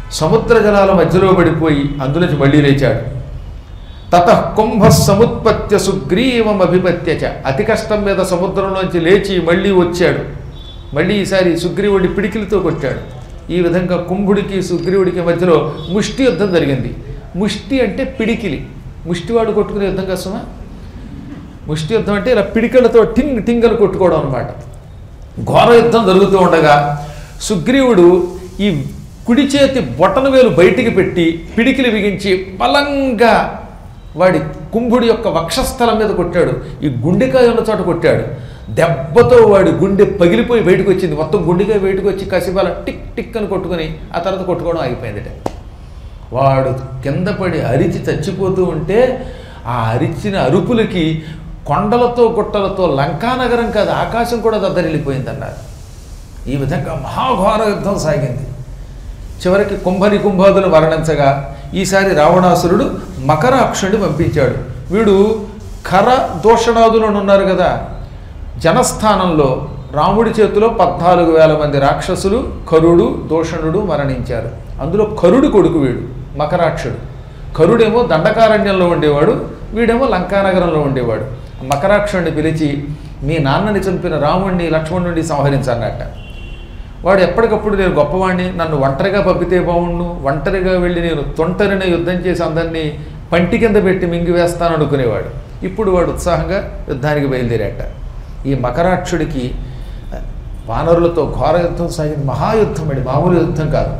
సముద్ర జలాల మధ్యలో పడిపోయి అందులోంచి మళ్ళీ లేచాడు తత కుంభ సముత్పత్య సుగ్రీవం అభిపత్య చ అతి కష్టం మీద సముద్రంలోంచి లేచి మళ్ళీ వచ్చాడు మళ్ళీ ఈసారి సుగ్రీవుడి పిడికిలితో కొట్టాడు ఈ విధంగా కుంభుడికి సుగ్రీవుడికి మధ్యలో ముష్టి యుద్ధం జరిగింది ముష్టి అంటే పిడికిలి ముష్టివాడు కొట్టుకునే యుద్ధం కోసమా ముష్టి యుద్ధం అంటే ఇలా పిడికలతో టింగ్ టింగలు కొట్టుకోవడం అనమాట ఘోర యుద్ధం జరుగుతూ ఉండగా సుగ్రీవుడు ఈ కుడి చేతి బొటన వేలు బయటికి పెట్టి పిడికిలి బిగించి బలంగా వాడి కుంభుడి యొక్క వక్షస్థలం మీద కొట్టాడు ఈ గుండెకాయ ఉన్న చోట కొట్టాడు దెబ్బతో వాడి గుండె పగిలిపోయి బయటకు వచ్చింది మొత్తం గుండెకాయ బయటకు వచ్చి కసిబాల టిక్ టిక్ అని కొట్టుకొని ఆ తర్వాత కొట్టుకోవడం ఆగిపోయింది వాడు కింద పడి అరిచి చచ్చిపోతూ ఉంటే ఆ అరిచిన అరుపులకి కొండలతో గుట్టలతో లంకానగరం కాదు ఆకాశం కూడా దద్దరిల్లిపోయిందన్నారు ఈ విధంగా మహాఘోర యుద్ధం సాగింది చివరికి కుంభని కుంభాదులు మరణించగా ఈసారి రావణాసురుడు మకరాక్షుడిని పంపించాడు వీడు ఖర దోషణాదులను ఉన్నారు కదా జనస్థానంలో రాముడి చేతిలో పద్నాలుగు వేల మంది రాక్షసులు కరుడు దోషణుడు మరణించారు అందులో కరుడు కొడుకు వీడు మకరాక్షుడు కరుడేమో దండకారణ్యంలో ఉండేవాడు వీడేమో లంకానగరంలో ఉండేవాడు మకరాక్షుడిని పిలిచి మీ నాన్నని చంపిన రాముణ్ణి లక్ష్మణుడిని సంహరించన్నట్ట వాడు ఎప్పటికప్పుడు నేను గొప్పవాణ్ణి నన్ను ఒంటరిగా పంపితే బాగుండు ఒంటరిగా వెళ్ళి నేను తొంటరిని యుద్ధం చేసి అందరినీ పంటి కింద పెట్టి మింగివేస్తాను అనుకునేవాడు ఇప్పుడు వాడు ఉత్సాహంగా యుద్ధానికి బయలుదేరాట ఈ మకరాక్షుడికి వానరులతో ఘోర యుద్ధం సాగింది మహాయుద్ధం అండి మామూలు యుద్ధం కాదు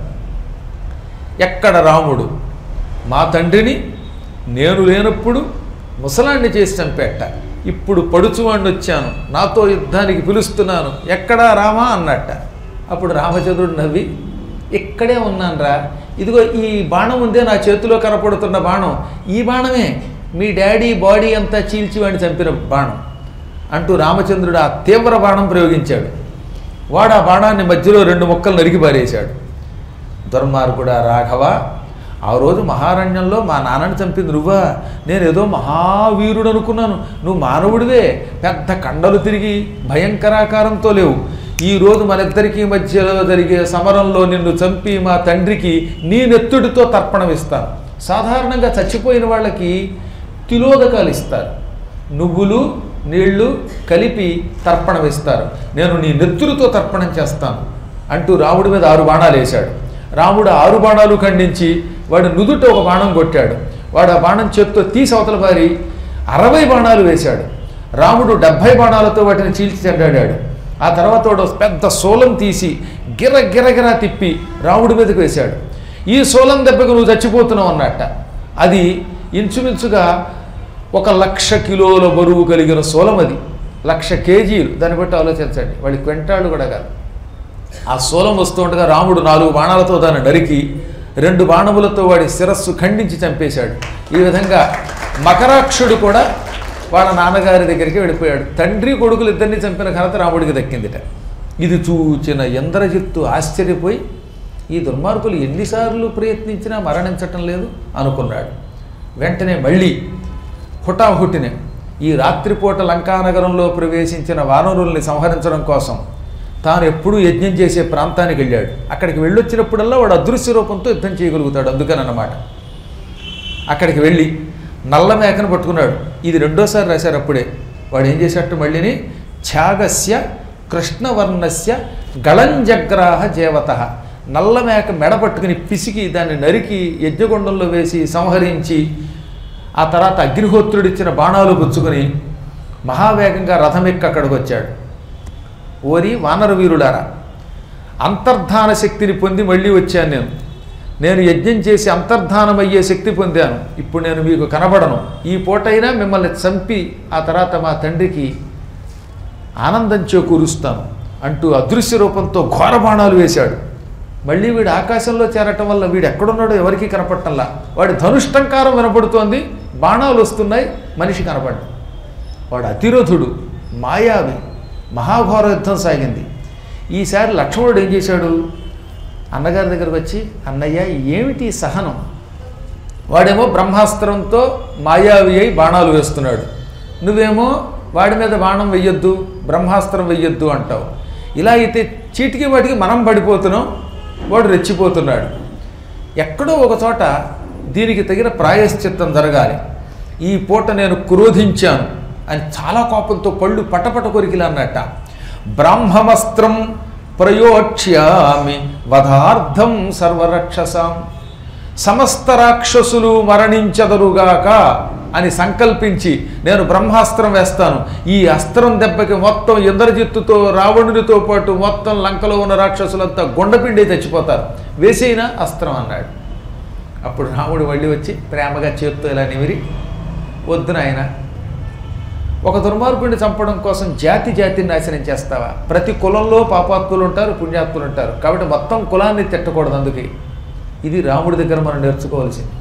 ఎక్కడ రాముడు మా తండ్రిని నేను లేనప్పుడు ముసలాన్ని చేసి చంపేట ఇప్పుడు పడుచువాడిని వచ్చాను నాతో యుద్ధానికి పిలుస్తున్నాను ఎక్కడా రామా అన్నట్ట అప్పుడు రామచంద్రుడు నవ్వి ఇక్కడే ఉన్నానురా ఇదిగో ఈ బాణం ఉందే నా చేతిలో కనపడుతున్న బాణం ఈ బాణమే మీ డాడీ బాడీ అంతా చీల్చి వాడిని చంపిన బాణం అంటూ రామచంద్రుడు ఆ తీవ్ర బాణం ప్రయోగించాడు వాడు ఆ బాణాన్ని మధ్యలో రెండు ముక్కలు నరికి పారేశాడు దుర్మార్గుడా రాఘవ ఆ రోజు మహారణ్యంలో మా నాన్నని చంపింది నువ్వా నేను ఏదో మహావీరుడు అనుకున్నాను నువ్వు మానవుడివే పెద్ద కండలు తిరిగి భయంకరాకారంతో లేవు ఈ రోజు మనిద్దరికీ మధ్యలో జరిగే సమరంలో నిన్ను చంపి మా తండ్రికి నీ నెత్తుడితో తర్పణం ఇస్తాను సాధారణంగా చచ్చిపోయిన వాళ్ళకి తిలోదకాలు ఇస్తారు నువ్వులు నీళ్లు కలిపి తర్పణం ఇస్తారు నేను నీ నెత్తురుతో తర్పణం చేస్తాను అంటూ రాముడి మీద ఆరు బాణాలు వేశాడు రాముడు ఆరు బాణాలు ఖండించి వాడు నుదుట ఒక బాణం కొట్టాడు వాడు ఆ బాణం చేత్తో తీసి అవతల పారి అరవై బాణాలు వేశాడు రాముడు డెబ్భై బాణాలతో వాటిని చీల్చి చెడ్డాడాడు ఆ తర్వాత వాడు పెద్ద సోలం తీసి గిర గిరగిరా తిప్పి రాముడి మీదకి వేశాడు ఈ సోలం దెబ్బకు నువ్వు చచ్చిపోతున్నావు అన్నట్ట అది ఇంచుమించుగా ఒక లక్ష కిలోల బరువు కలిగిన సోలం అది లక్ష కేజీలు దాన్ని బట్టి ఆలోచించండి వాడి క్వింటాళ్ళు కూడా కాదు ఆ సోలం వస్తూ ఉండగా రాముడు నాలుగు బాణాలతో దాన్ని నరికి రెండు బాణములతో వాడి శిరస్సు ఖండించి చంపేశాడు ఈ విధంగా మకరాక్షుడు కూడా వాళ్ళ నాన్నగారి దగ్గరికి వెళ్ళిపోయాడు తండ్రి కొడుకులు ఇద్దరిని చంపిన ఘనత రాముడికి దక్కిందిట ఇది చూచిన ఇంద్రజిత్తు ఆశ్చర్యపోయి ఈ దుర్మార్గులు ఎన్నిసార్లు ప్రయత్నించినా మరణించటం లేదు అనుకున్నాడు వెంటనే మళ్ళీ హుటాహుటినే ఈ రాత్రిపూట లంకానగరంలో ప్రవేశించిన వానరుల్ని సంహరించడం కోసం తాను ఎప్పుడూ యజ్ఞం చేసే ప్రాంతానికి వెళ్ళాడు అక్కడికి వెళ్ళొచ్చినప్పుడల్లా వాడు అదృశ్య రూపంతో యుద్ధం చేయగలుగుతాడు అందుకనన్నమాట అక్కడికి వెళ్ళి నల్ల మేకను పట్టుకున్నాడు ఇది రెండోసారి రాశారు అప్పుడే వాడు ఏం చేసేట్టు మళ్ళీని ఛాగస్య కృష్ణవర్ణస్య గళంజగ్రాహ జీవత నల్ల మేక మెడ పట్టుకుని పిసికి దాన్ని నరికి యజ్ఞగుండంలో వేసి సంహరించి ఆ తర్వాత అగ్నిహోత్రుడిచ్చిన బాణాలు పుచ్చుకొని మహావేగంగా రథం ఎక్కి అక్కడికి వచ్చాడు ఓరి వానర వీరులారా అంతర్ధాన శక్తిని పొంది మళ్ళీ వచ్చాను నేను నేను యజ్ఞం చేసి అంతర్ధానమయ్యే శక్తి పొందాను ఇప్పుడు నేను మీకు కనబడను ఈ పూటైనా మిమ్మల్ని చంపి ఆ తర్వాత మా తండ్రికి ఆనందం చేకూరుస్తాను అంటూ అదృశ్య రూపంతో ఘోర బాణాలు వేశాడు మళ్ళీ వీడు ఆకాశంలో చేరటం వల్ల వీడు ఎక్కడున్నాడో ఎవరికీ కనపడటంలా వాడి ధనుష్టంకారం వినపడుతోంది బాణాలు వస్తున్నాయి మనిషి కనపడ్డ వాడు అతిరోధుడు మాయావి మహాఘోర యుద్ధం సాగింది ఈసారి లక్ష్మణుడు ఏం చేశాడు అన్నగారి దగ్గరకు వచ్చి అన్నయ్య ఏమిటి ఈ సహనం వాడేమో బ్రహ్మాస్త్రంతో మాయావి అయి బాణాలు వేస్తున్నాడు నువ్వేమో వాడి మీద బాణం వెయ్యొద్దు బ్రహ్మాస్త్రం వెయ్యొద్దు అంటావు ఇలా అయితే చీటికి వాటికి మనం పడిపోతున్నాం వాడు రెచ్చిపోతున్నాడు ఎక్కడో ఒక చోట దీనికి తగిన ప్రాయశ్చిత్తం జరగాలి ఈ పూట నేను క్రోధించాను అని చాలా కోపంతో పళ్ళు పటపట కొరికిలా అన్నట్ట బ్రాహ్మవస్త్రం ప్రయోక్ష్యామి వధార్థం సర్వరక్షసాం సమస్త రాక్షసులు మరణించదరుగాక అని సంకల్పించి నేను బ్రహ్మాస్త్రం వేస్తాను ఈ అస్త్రం దెబ్బకి మొత్తం ఇంద్రజిత్తుతో రావణుడితో పాటు మొత్తం లంకలో ఉన్న రాక్షసులంతా గుండపిండి చచ్చిపోతారు వేసేయినా అస్త్రం అన్నాడు అప్పుడు రాముడు మళ్ళీ వచ్చి ప్రేమగా చేత్తో ఇలా నిమిరి వద్దు నాయన ఒక దుర్మార్గుడిని చంపడం కోసం జాతి జాతిని నాశనం చేస్తావా ప్రతి కులంలో పాపాత్ములు ఉంటారు పుణ్యాత్ములు ఉంటారు కాబట్టి మొత్తం కులాన్ని తిట్టకూడదు అందుకే ఇది రాముడి దగ్గర మనం నేర్చుకోవాల్సింది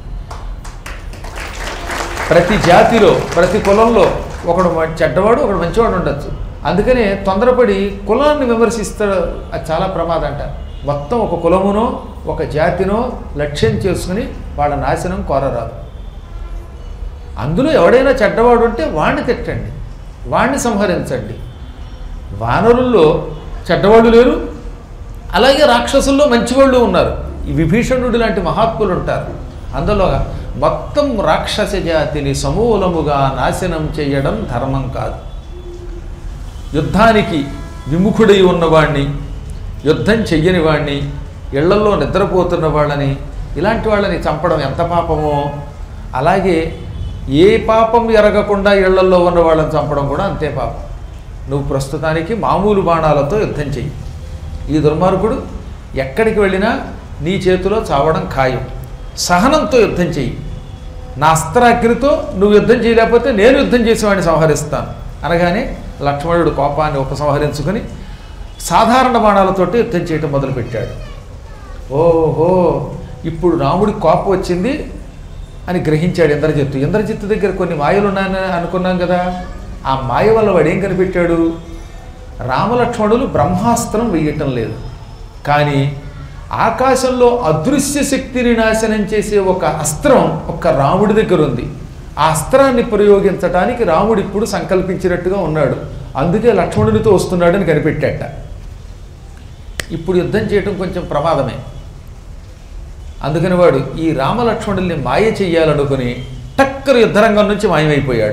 ప్రతి జాతిలో ప్రతి కులంలో ఒకడు మ- చెడ్డవాడు ఒకడు మంచివాడు ఉండొచ్చు అందుకనే తొందరపడి కులాన్ని విమర్శిస్తాడు అది చాలా ప్రమాదం అంట మొత్తం ఒక కులమునో ఒక జాతినో లక్ష్యం చేసుకుని వాళ్ళ నాశనం కోరరాదు అందులో ఎవడైనా చెడ్డవాడు ఉంటే వాణ్ణి తిట్టండి వాణ్ణి సంహరించండి వానరుల్లో చెడ్డవాళ్ళు లేరు అలాగే రాక్షసుల్లో మంచివాళ్ళు ఉన్నారు ఈ విభీషణుడు లాంటి మహాత్ములు ఉంటారు అందులో మొత్తం రాక్షస జాతిని సమూలముగా నాశనం చేయడం ధర్మం కాదు యుద్ధానికి విముఖుడై ఉన్నవాణ్ణి యుద్ధం చెయ్యని వాణ్ణి ఇళ్లలో నిద్రపోతున్న వాళ్ళని ఇలాంటి వాళ్ళని చంపడం ఎంత పాపమో అలాగే ఏ పాపం ఎరగకుండా ఇళ్లల్లో ఉన్న వాళ్ళని చంపడం కూడా అంతే పాపం నువ్వు ప్రస్తుతానికి మామూలు బాణాలతో యుద్ధం చెయ్యి ఈ దుర్మార్గుడు ఎక్కడికి వెళ్ళినా నీ చేతిలో చావడం ఖాయం సహనంతో యుద్ధం చెయ్యి నా అస్త్రాగ్నితో నువ్వు యుద్ధం చేయలేకపోతే నేను యుద్ధం చేసేవాడిని సంహరిస్తాను అనగానే లక్ష్మణుడు కోపాన్ని ఉపసంహరించుకొని సాధారణ బాణాలతోటి యుద్ధం చేయటం మొదలుపెట్టాడు ఓహో ఇప్పుడు రాముడి కోపం వచ్చింది అని గ్రహించాడు ఇంద్రజిత్తు ఇంద్రజిత్తు దగ్గర కొన్ని మాయలు ఉన్నాయని అనుకున్నాం కదా ఆ మాయ వల్ల వాడు ఏం కనిపెట్టాడు రామలక్ష్మణులు బ్రహ్మాస్త్రం వెయ్యటం లేదు కానీ ఆకాశంలో అదృశ్య శక్తిని నాశనం చేసే ఒక అస్త్రం ఒక్క రాముడి దగ్గర ఉంది ఆ అస్త్రాన్ని ప్రయోగించడానికి రాముడు ఇప్పుడు సంకల్పించినట్టుగా ఉన్నాడు అందుకే లక్ష్మణుడితో వస్తున్నాడని కనిపెట్టాట ఇప్పుడు యుద్ధం చేయటం కొంచెం ప్రమాదమే అందుకని వాడు ఈ రామలక్ష్మణుల్ని మాయ చెయ్యాలనుకుని టక్కర యుద్ధరంగం నుంచి మాయమైపోయాడు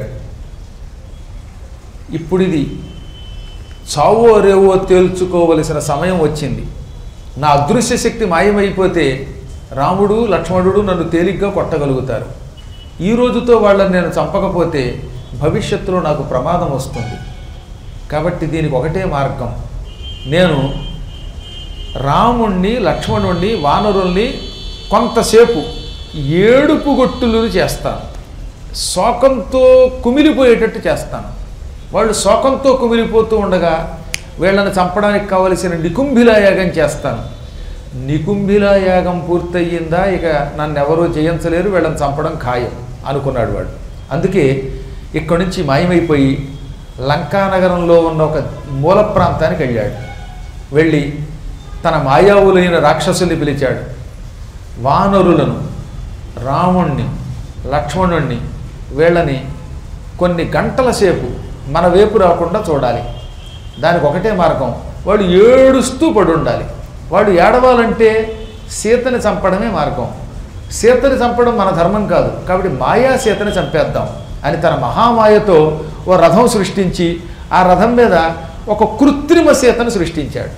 ఇప్పుడు ఇది చావో రేవో తేల్చుకోవలసిన సమయం వచ్చింది నా అదృశ్య శక్తి మాయమైపోతే రాముడు లక్ష్మణుడు నన్ను తేలిగ్గా కొట్టగలుగుతారు ఈ రోజుతో వాళ్ళని నేను చంపకపోతే భవిష్యత్తులో నాకు ప్రమాదం వస్తుంది కాబట్టి దీనికి ఒకటే మార్గం నేను రాముణ్ణి లక్ష్మణుణ్ణి వానరుల్ని కొంతసేపు ఏడుపు గొట్టులు చేస్తాను శోకంతో కుమిలిపోయేటట్టు చేస్తాను వాళ్ళు శోకంతో కుమిలిపోతూ ఉండగా వీళ్ళని చంపడానికి కావలసిన నికుంభిలా యాగం చేస్తాను నికుంభిలా యాగం పూర్తయిందా ఇక నన్ను ఎవరూ జయించలేరు వీళ్ళని చంపడం ఖాయం అనుకున్నాడు వాడు అందుకే ఇక్కడి నుంచి మాయమైపోయి లంకానగరంలో ఉన్న ఒక మూల ప్రాంతానికి వెళ్ళాడు వెళ్ళి తన మాయావులైన రాక్షసుల్ని పిలిచాడు వానరులను రాముణ్ణి లక్ష్మణుణ్ణి వీళ్ళని కొన్ని గంటల సేపు మన వైపు రాకుండా చూడాలి దానికి ఒకటే మార్గం వాడు ఏడుస్తూ పడి ఉండాలి వాడు ఏడవాలంటే సీతని చంపడమే మార్గం సీతని చంపడం మన ధర్మం కాదు కాబట్టి మాయా సీతని చంపేద్దాం అని తన మహామాయతో ఓ రథం సృష్టించి ఆ రథం మీద ఒక కృత్రిమ సీతను సృష్టించాడు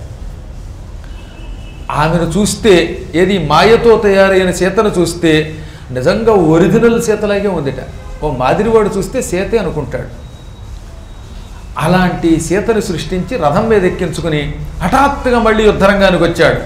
ఆమెను చూస్తే ఏది మాయతో తయారైన సీతను చూస్తే నిజంగా ఒరిజినల్ సీతలాగే ఉందిట ఓ మాదిరివాడు చూస్తే సీతే అనుకుంటాడు అలాంటి సీతను సృష్టించి రథం మీద ఎక్కించుకుని హఠాత్తుగా మళ్ళీ యుద్ధరంగానికి వచ్చాడు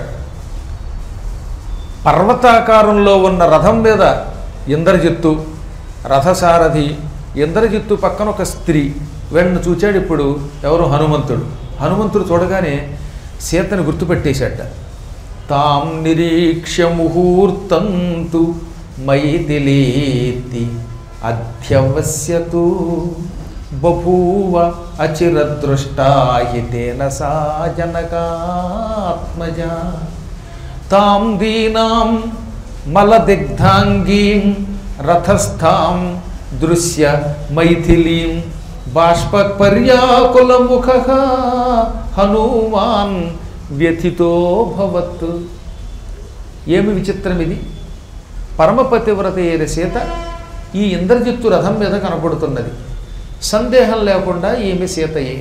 పర్వతాకారంలో ఉన్న రథం మీద ఇంద్రజిత్తు రథసారథి ఇంద్రజిత్తు పక్కన ఒక స్త్రీ వీళ్ళని చూచాడు ఇప్పుడు ఎవరు హనుమంతుడు హనుమంతుడు చూడగానే సీతను గుర్తుపెట్టేశాట తాం నిరీక్ష్య ముహూర్తంతు మైథిలీతి అధ్యవస్యతు బభూవ అచిరదృష్టాహితేన సా జనకాత్మజ తాం దీనాం మలదిగ్ధాంగీం రథస్థాం దృశ్య మైథిలీం బాష్పర్యాకులముఖ హనుమాన్ వ్యథితో భవత్ ఏమి విచిత్రం ఇది పరమపతివ్రత అయిన సీత ఈ ఇంద్రజిత్తు రథం మీద కనబడుతున్నది సందేహం లేకుండా ఈమె సీతయే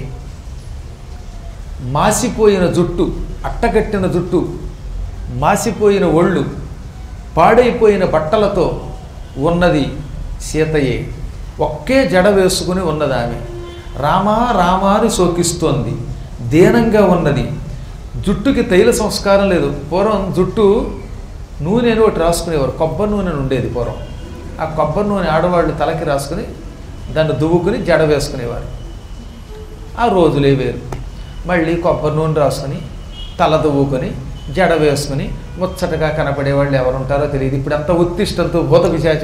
మాసిపోయిన జుట్టు అట్టగట్టిన జుట్టు మాసిపోయిన ఒళ్ళు పాడైపోయిన బట్టలతో ఉన్నది సీతయే ఒక్కే జడ వేసుకుని ఉన్నది ఆమె రామా రామా అని శోకిస్తోంది దీనంగా ఉన్నది జుట్టుకి తైల సంస్కారం లేదు పూర్వం జుట్టు నూనె అని ఒకటి రాసుకునేవారు కొబ్బరి నూనె అని ఉండేది పూర్వం ఆ కొబ్బరి నూనె ఆడవాళ్ళు తలకి రాసుకుని దాన్ని దువ్వుకుని జడ వేసుకునేవారు ఆ రోజులే వేరు మళ్ళీ కొబ్బరి నూనె రాసుకుని తల దువ్వుకొని జడ వేసుకుని ముచ్చటగా కనపడే వాళ్ళు ఎవరుంటారో తెలియదు ఇప్పుడు అంత ఉత్తిష్టంతో భూత పిశాచ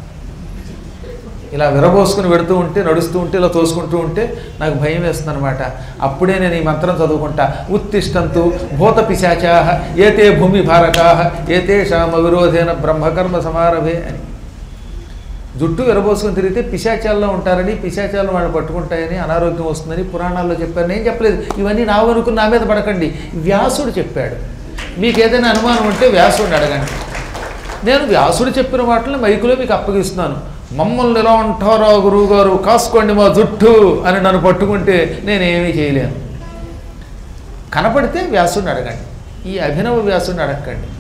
ఇలా విరబోసుకుని పెడుతూ ఉంటే నడుస్తూ ఉంటే ఇలా తోసుకుంటూ ఉంటే నాకు భయం వేస్తుంది అనమాట అప్పుడే నేను ఈ మంత్రం చదువుకుంటా ఉత్తిష్టంతు భూత పిశాచా ఏతే భూమి భారకా ఏతే శామ విరోధేన బ్రహ్మకర్మ సమారభే అని జుట్టు విరబోసుకుని తిరిగితే పిశాచాల్లో ఉంటారని పిశాచాలను వాళ్ళు పట్టుకుంటాయని అనారోగ్యం వస్తుందని పురాణాల్లో చెప్పారు నేను చెప్పలేదు ఇవన్నీ నా వరకు నా మీద పడకండి వ్యాసుడు చెప్పాడు మీకు ఏదైనా అనుమానం ఉంటే వ్యాసుడిని అడగండి నేను వ్యాసుడు చెప్పిన వాటిని మైకులో మీకు అప్పగిస్తున్నాను మమ్మల్ని ఎలా అంటారా గురువు గారు కాసుకోండి మా జుట్టు అని నన్ను పట్టుకుంటే నేనేమీ చేయలేను కనపడితే వ్యాసుడిని అడగండి ఈ అభినవ వ్యాసుడిని అడగండి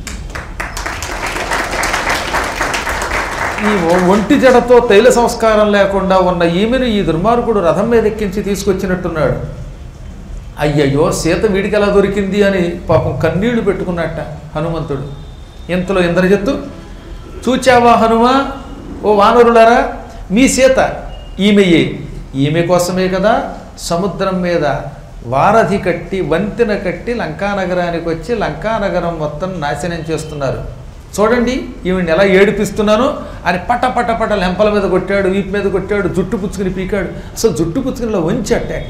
ఈ ఒ- ఒంటి జడతో తైల సంస్కారం లేకుండా ఉన్న ఈమెను ఈ దుర్మార్గుడు రథం మీద ఎక్కించి తీసుకొచ్చినట్టున్నాడు అయ్యయ్యో సీత వీడికి ఎలా దొరికింది అని పాపం కన్నీళ్లు పెట్టుకున్నట్ట హనుమంతుడు ఇంతలో ఇంద్రజిత్తు చూచావా హనుమా ఓ వానరులారా మీ సీత ఈమెయే ఈమె కోసమే కదా సముద్రం మీద వారధి కట్టి వంతెన కట్టి లంకానగరానికి వచ్చి లంకానగరం మొత్తం నాశనం చేస్తున్నారు చూడండి ఈవిడ్ని ఎలా ఏడిపిస్తున్నాను అని పట పట పట లెంపల మీద కొట్టాడు వీపు మీద కొట్టాడు జుట్టు పుచ్చుకుని పీకాడు అసలు జుట్టు పుచ్చుకుని ఇలా వంచి అట్టాక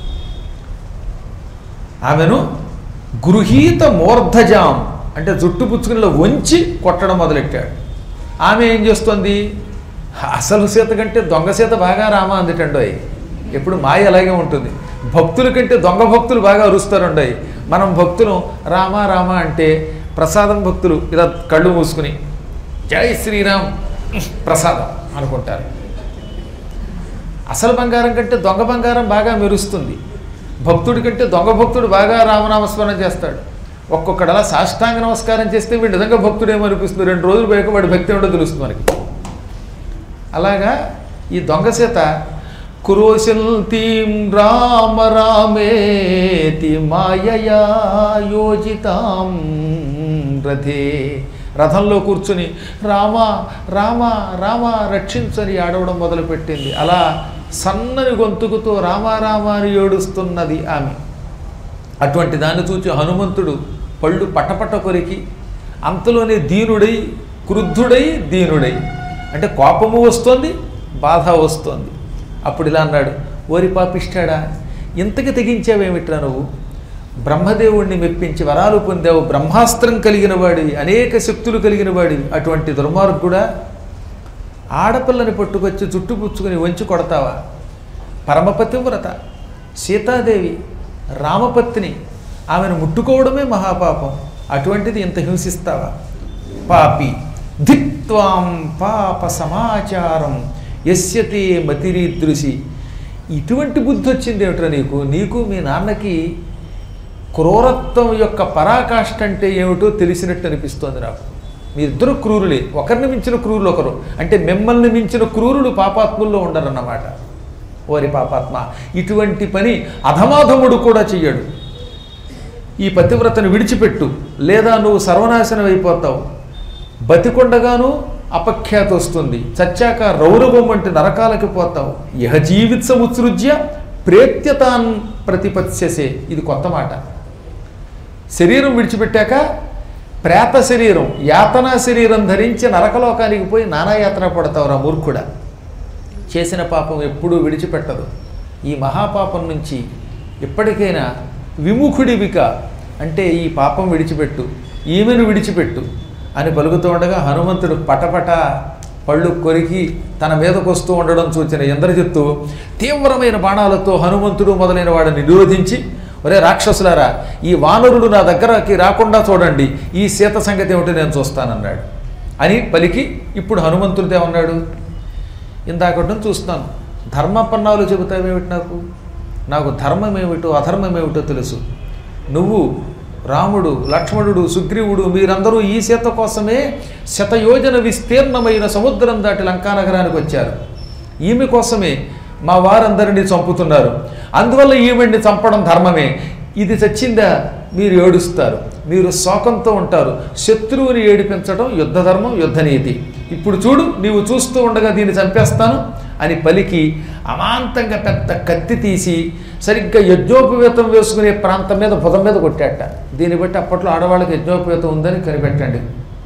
ఆమెను గృహీత మూర్ధజాం అంటే జుట్టు పుచ్చుకునిలో వంచి కొట్టడం మొదలెట్టాడు ఆమె ఏం చేస్తోంది అసలు సీత కంటే దొంగ సీత బాగా రామ అందుటండోయ్ ఎప్పుడు మాయ అలాగే ఉంటుంది భక్తుల కంటే దొంగ భక్తులు బాగా అరుస్తారండోయ్ మనం భక్తులు రామ రామ అంటే ప్రసాదం భక్తులు ఇలా కళ్ళు మూసుకుని జై శ్రీరామ్ ప్రసాదం అనుకుంటారు అసలు బంగారం కంటే దొంగ బంగారం బాగా మెరుస్తుంది భక్తుడి కంటే దొంగ భక్తుడు బాగా రామనామస్మరణ చేస్తాడు ఒక్కొక్కడు అలా సాష్టాంగ నమస్కారం చేస్తే వీడు నిజంగా భక్తుడేమో అనిపిస్తుంది రెండు రోజులు పోయాక వాడి భక్తి ఉండో తెలుస్తుంది మనకి అలాగా ఈ దొంగ సీత కురోశిల్తీం రామ రామేతి మాయయా యోజితాం రథే రథంలో కూర్చుని రామ రామ రామ రక్షించని ఆడవడం మొదలుపెట్టింది అలా సన్నని గొంతుకుతో రామ రామ అని ఏడుస్తున్నది ఆమె అటువంటి దాన్ని చూచి హనుమంతుడు పళ్ళు పటపట కొరికి అంతలోనే దీనుడై క్రుద్ధుడై దీనుడై అంటే కోపము వస్తోంది బాధ వస్తోంది అప్పుడు ఇలా అన్నాడు ఓరి పాపిష్టాడా ఇంతకి తెగించావేమిట్రా నువ్వు బ్రహ్మదేవుణ్ణి మెప్పించి వరాలు పొందావు బ్రహ్మాస్త్రం కలిగిన వాడివి అనేక శక్తులు కలిగిన వాడివి అటువంటి దుర్మార్గుడా ఆడపిల్లని పట్టుకొచ్చి జుట్టు పుచ్చుకొని వంచి కొడతావా పరమపతివ్రత సీతాదేవి రామపత్ని ఆమెను ముట్టుకోవడమే మహాపాపం అటువంటిది ఇంత హింసిస్తావా పాపి ధిక్వాం పాప సమాచారం యస్యతే మతిరీదృశి ఇటువంటి బుద్ధి వచ్చింది ఏమిట్రా నీకు నీకు మీ నాన్నకి క్రూరత్వం యొక్క పరాకాష్ఠ అంటే ఏమిటో తెలిసినట్టు అనిపిస్తోంది నాకు మీ ఇద్దరు క్రూరులే ఒకరిని మించిన క్రూరులు ఒకరు అంటే మిమ్మల్ని మించిన క్రూరులు పాపాత్ముల్లో ఉండరన్నమాట ఓరి పాపాత్మ ఇటువంటి పని అధమాధముడు కూడా చెయ్యడు ఈ పతివ్రతను విడిచిపెట్టు లేదా నువ్వు సర్వనాశనం అయిపోతావు బతికొండగాను అపఖ్యాతి వస్తుంది చచ్చాక రౌరవం వంటి నరకాలకి పోతావు ఇహ జీవిత్సముత్సృజ్య ప్రేత్యతాన్ ప్రతిపత్స్యసే ఇది కొత్త మాట శరీరం విడిచిపెట్టాక ప్రేత శరీరం యాతనా శరీరం ధరించి నరకలోకానికి పోయి నానాయాతన పడతావురా మూర్ఖుడా చేసిన పాపం ఎప్పుడూ విడిచిపెట్టదు ఈ మహాపాపం నుంచి ఎప్పటికైనా విముఖుడివిక అంటే ఈ పాపం విడిచిపెట్టు ఈమెను విడిచిపెట్టు అని పలుకుతూ ఉండగా హనుమంతుడు పటపట పళ్ళు కొరికి తన మీదకు వస్తూ ఉండడం చూచిన ఇంద్రజిత్తు తీవ్రమైన బాణాలతో హనుమంతుడు మొదలైన వాడిని నిరోధించి ఒరే రాక్షసులారా ఈ వానరులు నా దగ్గరకి రాకుండా చూడండి ఈ సీత సంగతి ఏమిటో నేను చూస్తానన్నాడు అని పలికి ఇప్పుడు హనుమంతుడితో ఏమన్నాడు ఇందాకటి నుంచి చూస్తున్నాను ధర్మపన్నాలు చెబుతావేమిటి నాకు నాకు ధర్మం ఏమిటో అధర్మం ఏమిటో తెలుసు నువ్వు రాముడు లక్ష్మణుడు సుగ్రీవుడు మీరందరూ ఈ సీత కోసమే శతయోజన విస్తీర్ణమైన సముద్రం దాటి లంకానగరానికి వచ్చారు ఈమె కోసమే మా వారందరినీ చంపుతున్నారు అందువల్ల ఈమెడిని చంపడం ధర్మమే ఇది చచ్చిందా మీరు ఏడుస్తారు మీరు శోకంతో ఉంటారు శత్రువుని ఏడిపించడం యుద్ధ ధర్మం యుద్ధనీతి ఇప్పుడు చూడు నీవు చూస్తూ ఉండగా దీన్ని చంపేస్తాను అని పలికి అమాంతంగా పెద్ద కత్తి తీసి సరిగ్గా యజ్ఞోపవేతం వేసుకునే ప్రాంతం మీద భుజం మీద కొట్టాట దీన్ని బట్టి అప్పట్లో ఆడవాళ్ళకి యజ్ఞోపవేతం ఉందని కనిపెట్టండి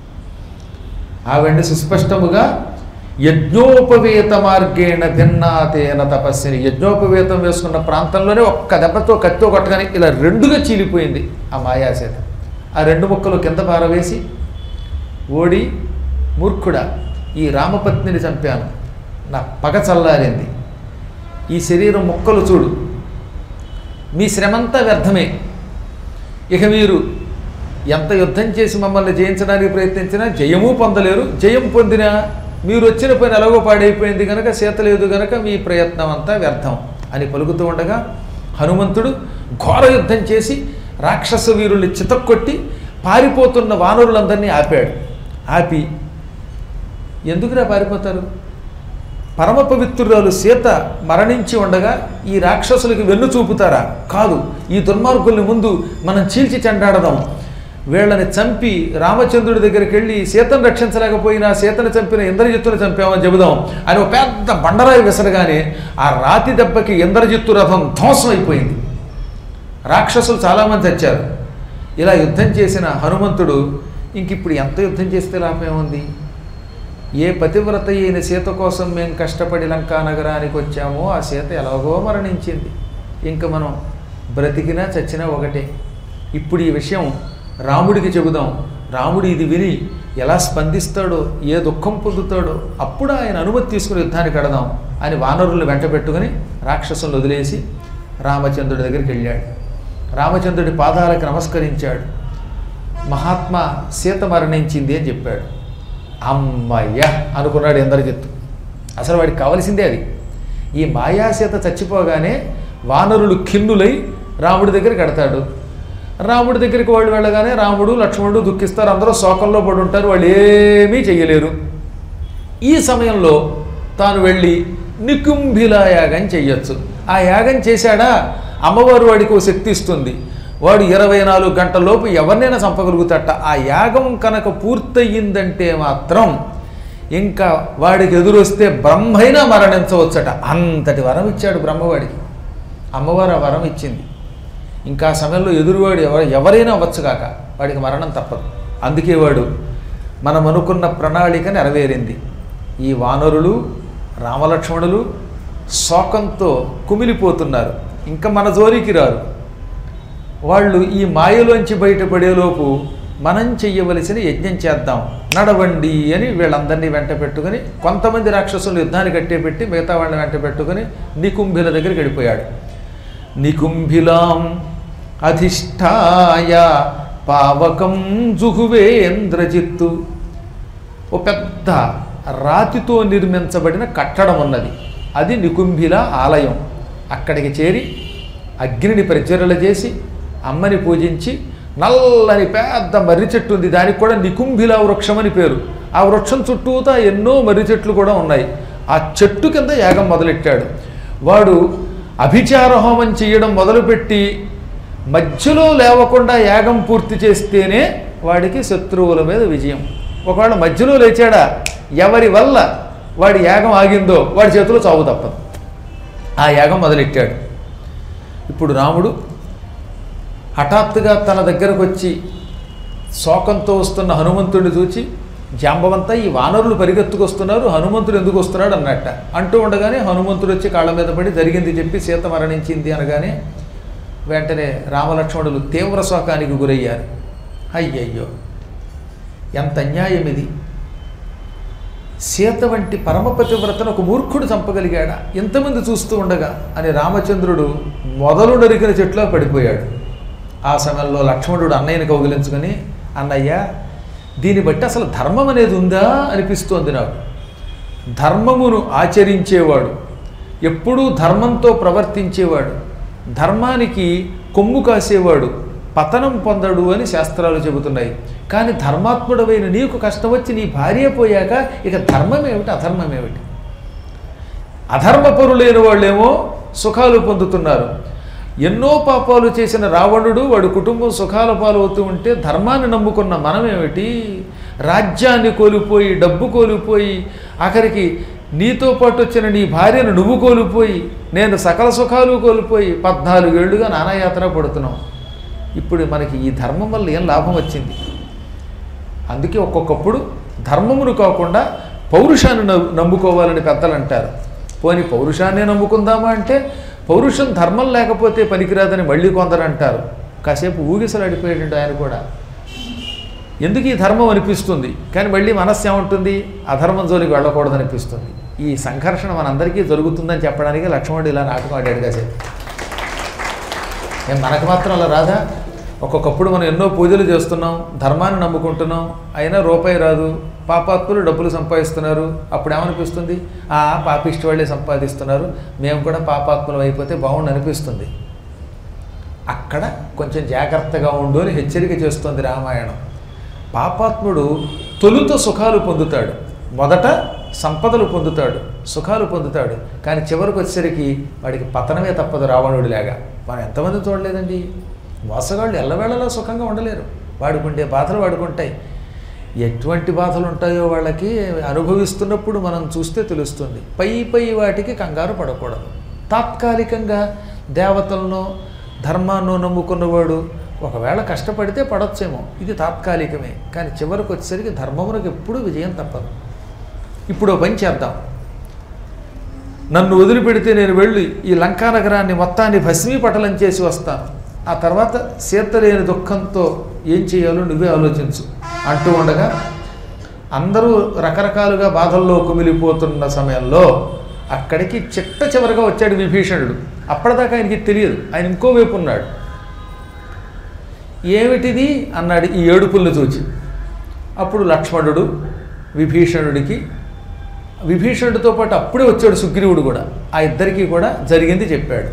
ఆవిడ్ని సుస్పష్టముగా యజ్ఞోపవేత మార్గేణ భిన్నాతేన తపస్సిని యజ్ఞోపవేతం వేసుకున్న ప్రాంతంలోనే ఒక్క దెబ్బతో కత్తితో కొట్టగానే ఇలా రెండుగా చీలిపోయింది ఆ మాయాసేత ఆ రెండు ముక్కలు కింద పారవేసి ఓడి మూర్ఖుడా ఈ రామపత్నిని చంపాను నా పగ చల్లారింది ఈ శరీరం ముక్కలు చూడు మీ శ్రమంతా వ్యర్థమే ఇక మీరు ఎంత యుద్ధం చేసి మమ్మల్ని జయించడానికి ప్రయత్నించినా జయము పొందలేరు జయం పొందినా మీరు వచ్చిన పని ఎలాగో పాడైపోయింది కనుక సీత లేదు కనుక మీ ప్రయత్నం అంతా వ్యర్థం అని పలుకుతూ ఉండగా హనుమంతుడు ఘోర యుద్ధం చేసి రాక్షస వీరుల్ని చితక్కొట్టి పారిపోతున్న వానరులందరినీ ఆపాడు ఆపి ఎందుకురా పారిపోతారు పరమ పవిత్రురాలు సీత మరణించి ఉండగా ఈ రాక్షసులకి వెన్ను చూపుతారా కాదు ఈ దుర్మార్గుల్ని ముందు మనం చీల్చి చెండాడదాం వీళ్ళని చంపి రామచంద్రుడి దగ్గరికి వెళ్ళి సీతను రక్షించలేకపోయినా సీతను చంపిన ఇంద్రజిత్తును చంపామని చెబుదాం అని ఒక పెద్ద బండరాయి విసరగానే ఆ రాతి దెబ్బకి ఇంద్రజిత్తు రథం ధ్వంసం అయిపోయింది రాక్షసులు చాలామంది చచ్చారు ఇలా యుద్ధం చేసిన హనుమంతుడు ఇంక ఇప్పుడు ఎంత యుద్ధం చేస్తే లాభం ఉంది ఏ పతివ్రత అయిన సీత కోసం మేము కష్టపడి లంకా నగరానికి వచ్చామో ఆ సీత ఎలాగో మరణించింది ఇంక మనం బ్రతికినా చచ్చినా ఒకటే ఇప్పుడు ఈ విషయం రాముడికి చెబుదాం రాముడు ఇది విని ఎలా స్పందిస్తాడో ఏ దుఃఖం పొందుతాడో అప్పుడు ఆయన అనుమతి తీసుకుని యుద్ధానికి కడదాం అని వానరుల్ని వెంట పెట్టుకుని రాక్షసులను వదిలేసి రామచంద్రుడి దగ్గరికి వెళ్ళాడు రామచంద్రుడి పాదాలకు నమస్కరించాడు మహాత్మా సీత మరణించింది అని చెప్పాడు అమ్మయ్య అనుకున్నాడు ఇంద్రజిత్తు అసలు వాడికి కావలసిందే అది ఈ మాయాసీత చచ్చిపోగానే వానరులు ఖిన్నులై రాముడి దగ్గర కడతాడు రాముడి దగ్గరికి వాళ్ళు వెళ్ళగానే రాముడు లక్ష్మణుడు దుఃఖిస్తారు అందరూ శోకంలో పడి ఉంటారు వాళ్ళు ఏమీ చెయ్యలేరు ఈ సమయంలో తాను వెళ్ళి నికుంభిల యాగం చెయ్యొచ్చు ఆ యాగం చేశాడా అమ్మవారు వాడికి ఓ శక్తి ఇస్తుంది వాడు ఇరవై నాలుగు గంటల లోపు ఎవరినైనా చంపగలుగుతాట ఆ యాగం కనుక పూర్తయిందంటే మాత్రం ఇంకా వాడికి ఎదురొస్తే బ్రహ్మైనా మరణించవచ్చట అంతటి వరం ఇచ్చాడు బ్రహ్మవాడికి అమ్మవారు ఆ వరం ఇచ్చింది ఇంకా ఆ సమయంలో ఎదురువాడు ఎవరు ఎవరైనా అవ్వచ్చు కాక వాడికి మరణం తప్పదు అందుకే వాడు మనం అనుకున్న ప్రణాళిక నెరవేరింది ఈ వానరులు రామలక్ష్మణులు శోకంతో కుమిలిపోతున్నారు ఇంకా మన జోలికి రారు వాళ్ళు ఈ మాయలోంచి బయటపడేలోపు మనం చెయ్యవలసిన యజ్ఞం చేద్దాం నడవండి అని వీళ్ళందరినీ వెంట పెట్టుకుని కొంతమంది రాక్షసులు యుద్ధాన్ని కట్టేపెట్టి మిగతా వాళ్ళని వెంట పెట్టుకుని నికుంభిల దగ్గరికి వెళ్ళిపోయాడు నికుంభిలాం అధిష్టాయ పావకం జుహువేంద్రజిత్తు ఓ పెద్ద రాతితో నిర్మించబడిన కట్టడం ఉన్నది అది నికుంభిల ఆలయం అక్కడికి చేరి అగ్నిని ప్రజ్వరల చేసి అమ్మని పూజించి నల్లని పెద్ద మర్రి చెట్టు ఉంది దానికి కూడా నికుంభిల వృక్షం అని పేరు ఆ వృక్షం చుట్టూతా ఎన్నో మర్రి చెట్లు కూడా ఉన్నాయి ఆ చెట్టు కింద యాగం మొదలెట్టాడు వాడు అభిచార హోమం చేయడం మొదలుపెట్టి మధ్యలో లేవకుండా యాగం పూర్తి చేస్తేనే వాడికి శత్రువుల మీద విజయం ఒకవేళ మధ్యలో లేచాడా ఎవరి వల్ల వాడి యాగం ఆగిందో వాడి చేతిలో చావు తప్పదు ఆ యాగం మొదలెట్టాడు ఇప్పుడు రాముడు హఠాత్తుగా తన దగ్గరకు వచ్చి శోకంతో వస్తున్న హనుమంతుడిని చూచి జాంబవంతా ఈ వానరులు పరిగెత్తుకొస్తున్నారు హనుమంతుడు ఎందుకు వస్తున్నాడు అన్నట్ట అంటూ ఉండగానే హనుమంతుడు వచ్చి కాళ్ళ మీద పడి జరిగింది చెప్పి సీత మరణించింది అనగానే వెంటనే రామలక్ష్మణులు తీవ్ర శోకానికి గురయ్యారు అయ్యయ్యో ఎంత అన్యాయం ఇది సీత వంటి పరమపతివ్రతను ఒక మూర్ఖుడు చంపగలిగాడా ఎంతమంది చూస్తూ ఉండగా అని రామచంద్రుడు మొదలు నరికిన చెట్లో పడిపోయాడు ఆ సమయంలో లక్ష్మణుడు అన్నయ్యని కౌగిలించుకొని అన్నయ్య దీన్ని బట్టి అసలు ధర్మం అనేది ఉందా అనిపిస్తోంది నాకు ధర్మమును ఆచరించేవాడు ఎప్పుడూ ధర్మంతో ప్రవర్తించేవాడు ధర్మానికి కొమ్ము కాసేవాడు పతనం పొందడు అని శాస్త్రాలు చెబుతున్నాయి కానీ ధర్మాత్ముడమైన నీకు కష్టం వచ్చి నీ భార్య పోయాక ఇక ధర్మం ఏమిటి అధర్మం ఏమిటి అధర్మపరులైన వాళ్ళేమో సుఖాలు పొందుతున్నారు ఎన్నో పాపాలు చేసిన రావణుడు వాడి కుటుంబం సుఖాల పాలవుతూ ఉంటే ధర్మాన్ని నమ్ముకున్న మనమేమిటి రాజ్యాన్ని కోల్పోయి డబ్బు కోల్పోయి ఆఖరికి నీతో పాటు వచ్చిన నీ భార్యను నువ్వు కోల్పోయి నేను సకల సుఖాలు కోల్పోయి పద్నాలుగేళ్లుగా నానాయాత్ర పడుతున్నాం ఇప్పుడు మనకి ఈ ధర్మం వల్ల ఏం లాభం వచ్చింది అందుకే ఒక్కొక్కప్పుడు ధర్మమును కాకుండా పౌరుషాన్ని నమ్ము- నమ్ముకోవాలని పెద్దలు అంటారు పోని పౌరుషాన్ని నమ్ముకుందామా అంటే పౌరుషం ధర్మం లేకపోతే పనికిరాదని మళ్ళీ కొందరు అంటారు కాసేపు ఊగిసలాడిపోయాడు ఆయన కూడా ఎందుకు ఈ ధర్మం అనిపిస్తుంది కానీ మళ్ళీ మనస్సు ఏముంటుంది అధర్మం జోలికి వెళ్ళకూడదు అనిపిస్తుంది ఈ సంఘర్షణ మనందరికీ జరుగుతుందని చెప్పడానికి లక్ష్మణుడు ఇలా నాటకం ఆడాడు కాసేపు ఏం మనకు మాత్రం అలా రాదా ఒక్కొక్కప్పుడు మనం ఎన్నో పూజలు చేస్తున్నాం ధర్మాన్ని నమ్ముకుంటున్నాం అయినా రూపాయి రాదు పాపాత్ములు డబ్బులు సంపాదిస్తున్నారు అప్పుడు ఏమనిపిస్తుంది ఆ పాపిష్టి వాళ్ళే సంపాదిస్తున్నారు మేము కూడా పాపాత్ములం అయిపోతే బాగుండు అనిపిస్తుంది అక్కడ కొంచెం జాగ్రత్తగా ఉండు అని హెచ్చరిక చేస్తుంది రామాయణం పాపాత్ముడు తొలుత సుఖాలు పొందుతాడు మొదట సంపదలు పొందుతాడు సుఖాలు పొందుతాడు కానీ చివరికి వచ్చేసరికి వాడికి పతనమే తప్పదు రావణుడిలాగా మనం ఎంతమంది చూడలేదండి మోసగాళ్ళు ఎల్లవేళలా సుఖంగా ఉండలేరు వాడుకుంటే బాధలు వాడుకుంటాయి ఎటువంటి బాధలు ఉంటాయో వాళ్ళకి అనుభవిస్తున్నప్పుడు మనం చూస్తే తెలుస్తుంది పై పై వాటికి కంగారు పడకూడదు తాత్కాలికంగా దేవతలను ధర్మాన్ని నమ్ముకున్నవాడు ఒకవేళ కష్టపడితే పడొచ్చేమో ఇది తాత్కాలికమే కానీ చివరికి వచ్చేసరికి ధర్మమునకు ఎప్పుడూ విజయం తప్పదు ఇప్పుడు ఓ పని చేద్దాం నన్ను వదిలిపెడితే నేను వెళ్ళి ఈ లంకా నగరాన్ని మొత్తాన్ని భస్మీపటలం చేసి వస్తాను ఆ తర్వాత సీత లేని దుఃఖంతో ఏం చేయాలో నువ్వే ఆలోచించు అంటూ ఉండగా అందరూ రకరకాలుగా బాధల్లో కుమిలిపోతున్న సమయంలో అక్కడికి చిట్ట చివరగా వచ్చాడు విభీషణుడు అప్పటిదాకా ఆయనకి తెలియదు ఆయన ఇంకోవైపు ఉన్నాడు ఏమిటిది అన్నాడు ఈ ఏడుపుల్ని చూచి అప్పుడు లక్ష్మణుడు విభీషణుడికి విభీషణుడితో పాటు అప్పుడే వచ్చాడు సుగ్రీవుడు కూడా ఆ ఇద్దరికీ కూడా జరిగింది చెప్పాడు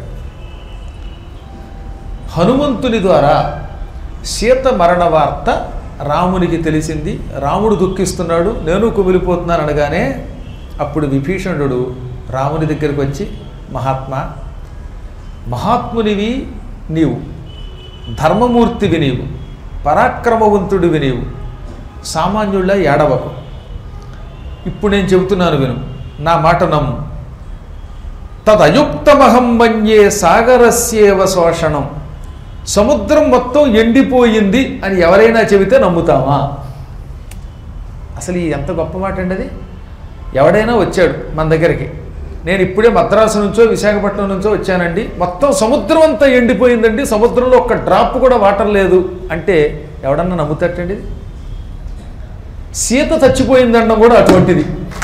హనుమంతుని ద్వారా సీత మరణ వార్త రామునికి తెలిసింది రాముడు దుఃఖిస్తున్నాడు నేను కుమిలిపోతున్నాను అనగానే అప్పుడు విభీషణుడు రాముని దగ్గరికి వచ్చి మహాత్మా మహాత్మునివి నీవు ధర్మమూర్తివి నీవు పరాక్రమవంతుడివి నీవు సామాన్యుళ్ళ ఏడవకు ఇప్పుడు నేను చెబుతున్నాను విను నా మాట నమ్ము తదయుక్తమహం మన్యే సాగరస్యేవ శోషణం సముద్రం మొత్తం ఎండిపోయింది అని ఎవరైనా చెబితే నమ్ముతామా అసలు ఈ ఎంత గొప్ప మాట అండి అది ఎవడైనా వచ్చాడు మన దగ్గరికి నేను ఇప్పుడే మద్రాసు నుంచో విశాఖపట్నం నుంచో వచ్చానండి మొత్తం సముద్రం అంతా ఎండిపోయిందండి సముద్రంలో ఒక్క డ్రాప్ కూడా వాటర్ లేదు అంటే ఎవడన్నా నమ్ముతట్టండి ఇది? సీత చచ్చిపోయిందనడం కూడా అటువంటిది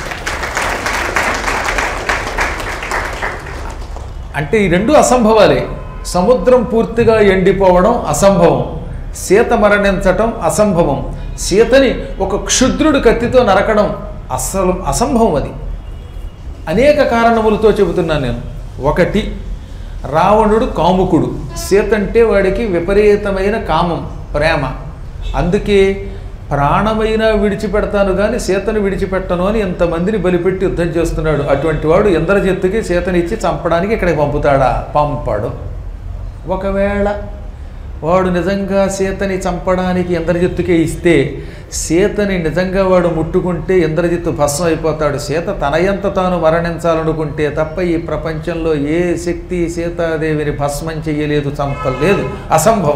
అంటే ఈ రెండు అసంభవాలే సముద్రం పూర్తిగా ఎండిపోవడం అసంభవం సీత మరణించటం అసంభవం సీతని ఒక క్షుద్రుడు కత్తితో నరకడం అసలు అసంభవం అది అనేక కారణములతో చెబుతున్నాను నేను ఒకటి రావణుడు కాముకుడు సీత అంటే వాడికి విపరీతమైన కామం ప్రేమ అందుకే ప్రాణమైనా విడిచిపెడతాను కానీ సీతను విడిచిపెట్టను అని ఎంతమందిని బలిపెట్టి యుద్ధం చేస్తున్నాడు అటువంటి వాడు ఇంద్రజిత్తుకి సీతనిచ్చి చంపడానికి ఇక్కడికి పంపుతాడా పంపడు ఒకవేళ వాడు నిజంగా సీతని చంపడానికి ఇంద్రజిత్తుకే ఇస్తే సీతని నిజంగా వాడు ముట్టుకుంటే ఇంద్రజిత్తు భస్మం అయిపోతాడు సీత తనయంత తాను మరణించాలనుకుంటే తప్ప ఈ ప్రపంచంలో ఏ శక్తి సీతాదేవిని భస్మం చెయ్యలేదు చంపలేదు అసంభవం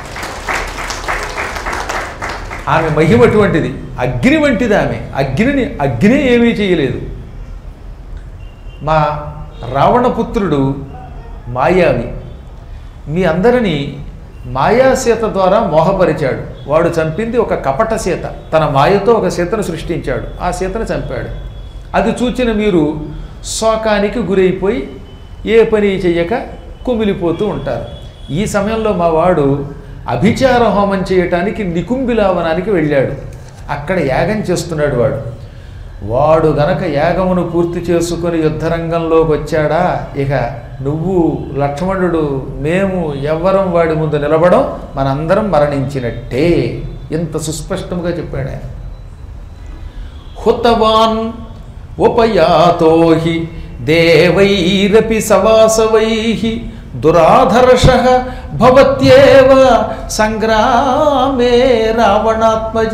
ఆమె మహిమ అటువంటిది అగ్ని వంటిది ఆమె అగ్నిని అగ్ని ఏమీ చేయలేదు మా రావణపుత్రుడు మాయావి మీ అందరినీ మాయాసీత ద్వారా మోహపరిచాడు వాడు చంపింది ఒక కపట సీత తన మాయతో ఒక సీతను సృష్టించాడు ఆ సీతను చంపాడు అది చూచిన మీరు శోకానికి గురైపోయి ఏ పని చెయ్యక కుమిలిపోతూ ఉంటారు ఈ సమయంలో మా వాడు అభిచార హోమం చేయటానికి నికుంభిలావనానికి వెళ్ళాడు అక్కడ యాగం చేస్తున్నాడు వాడు వాడు గనక యాగమును పూర్తి చేసుకొని యుద్ధరంగంలోకి వచ్చాడా ఇక నువ్వు లక్ష్మణుడు మేము ఎవ్వరం వాడి ముందు నిలబడం మనందరం మరణించినట్టే ఇంత సుస్పష్టంగా చెప్పాడు ఆయన హుతవాన్ ఉపయాతో హి దేవైరపి సవాసవై దురాధర్ష భవత్యేవ సంగ్రామే రావణాత్మజ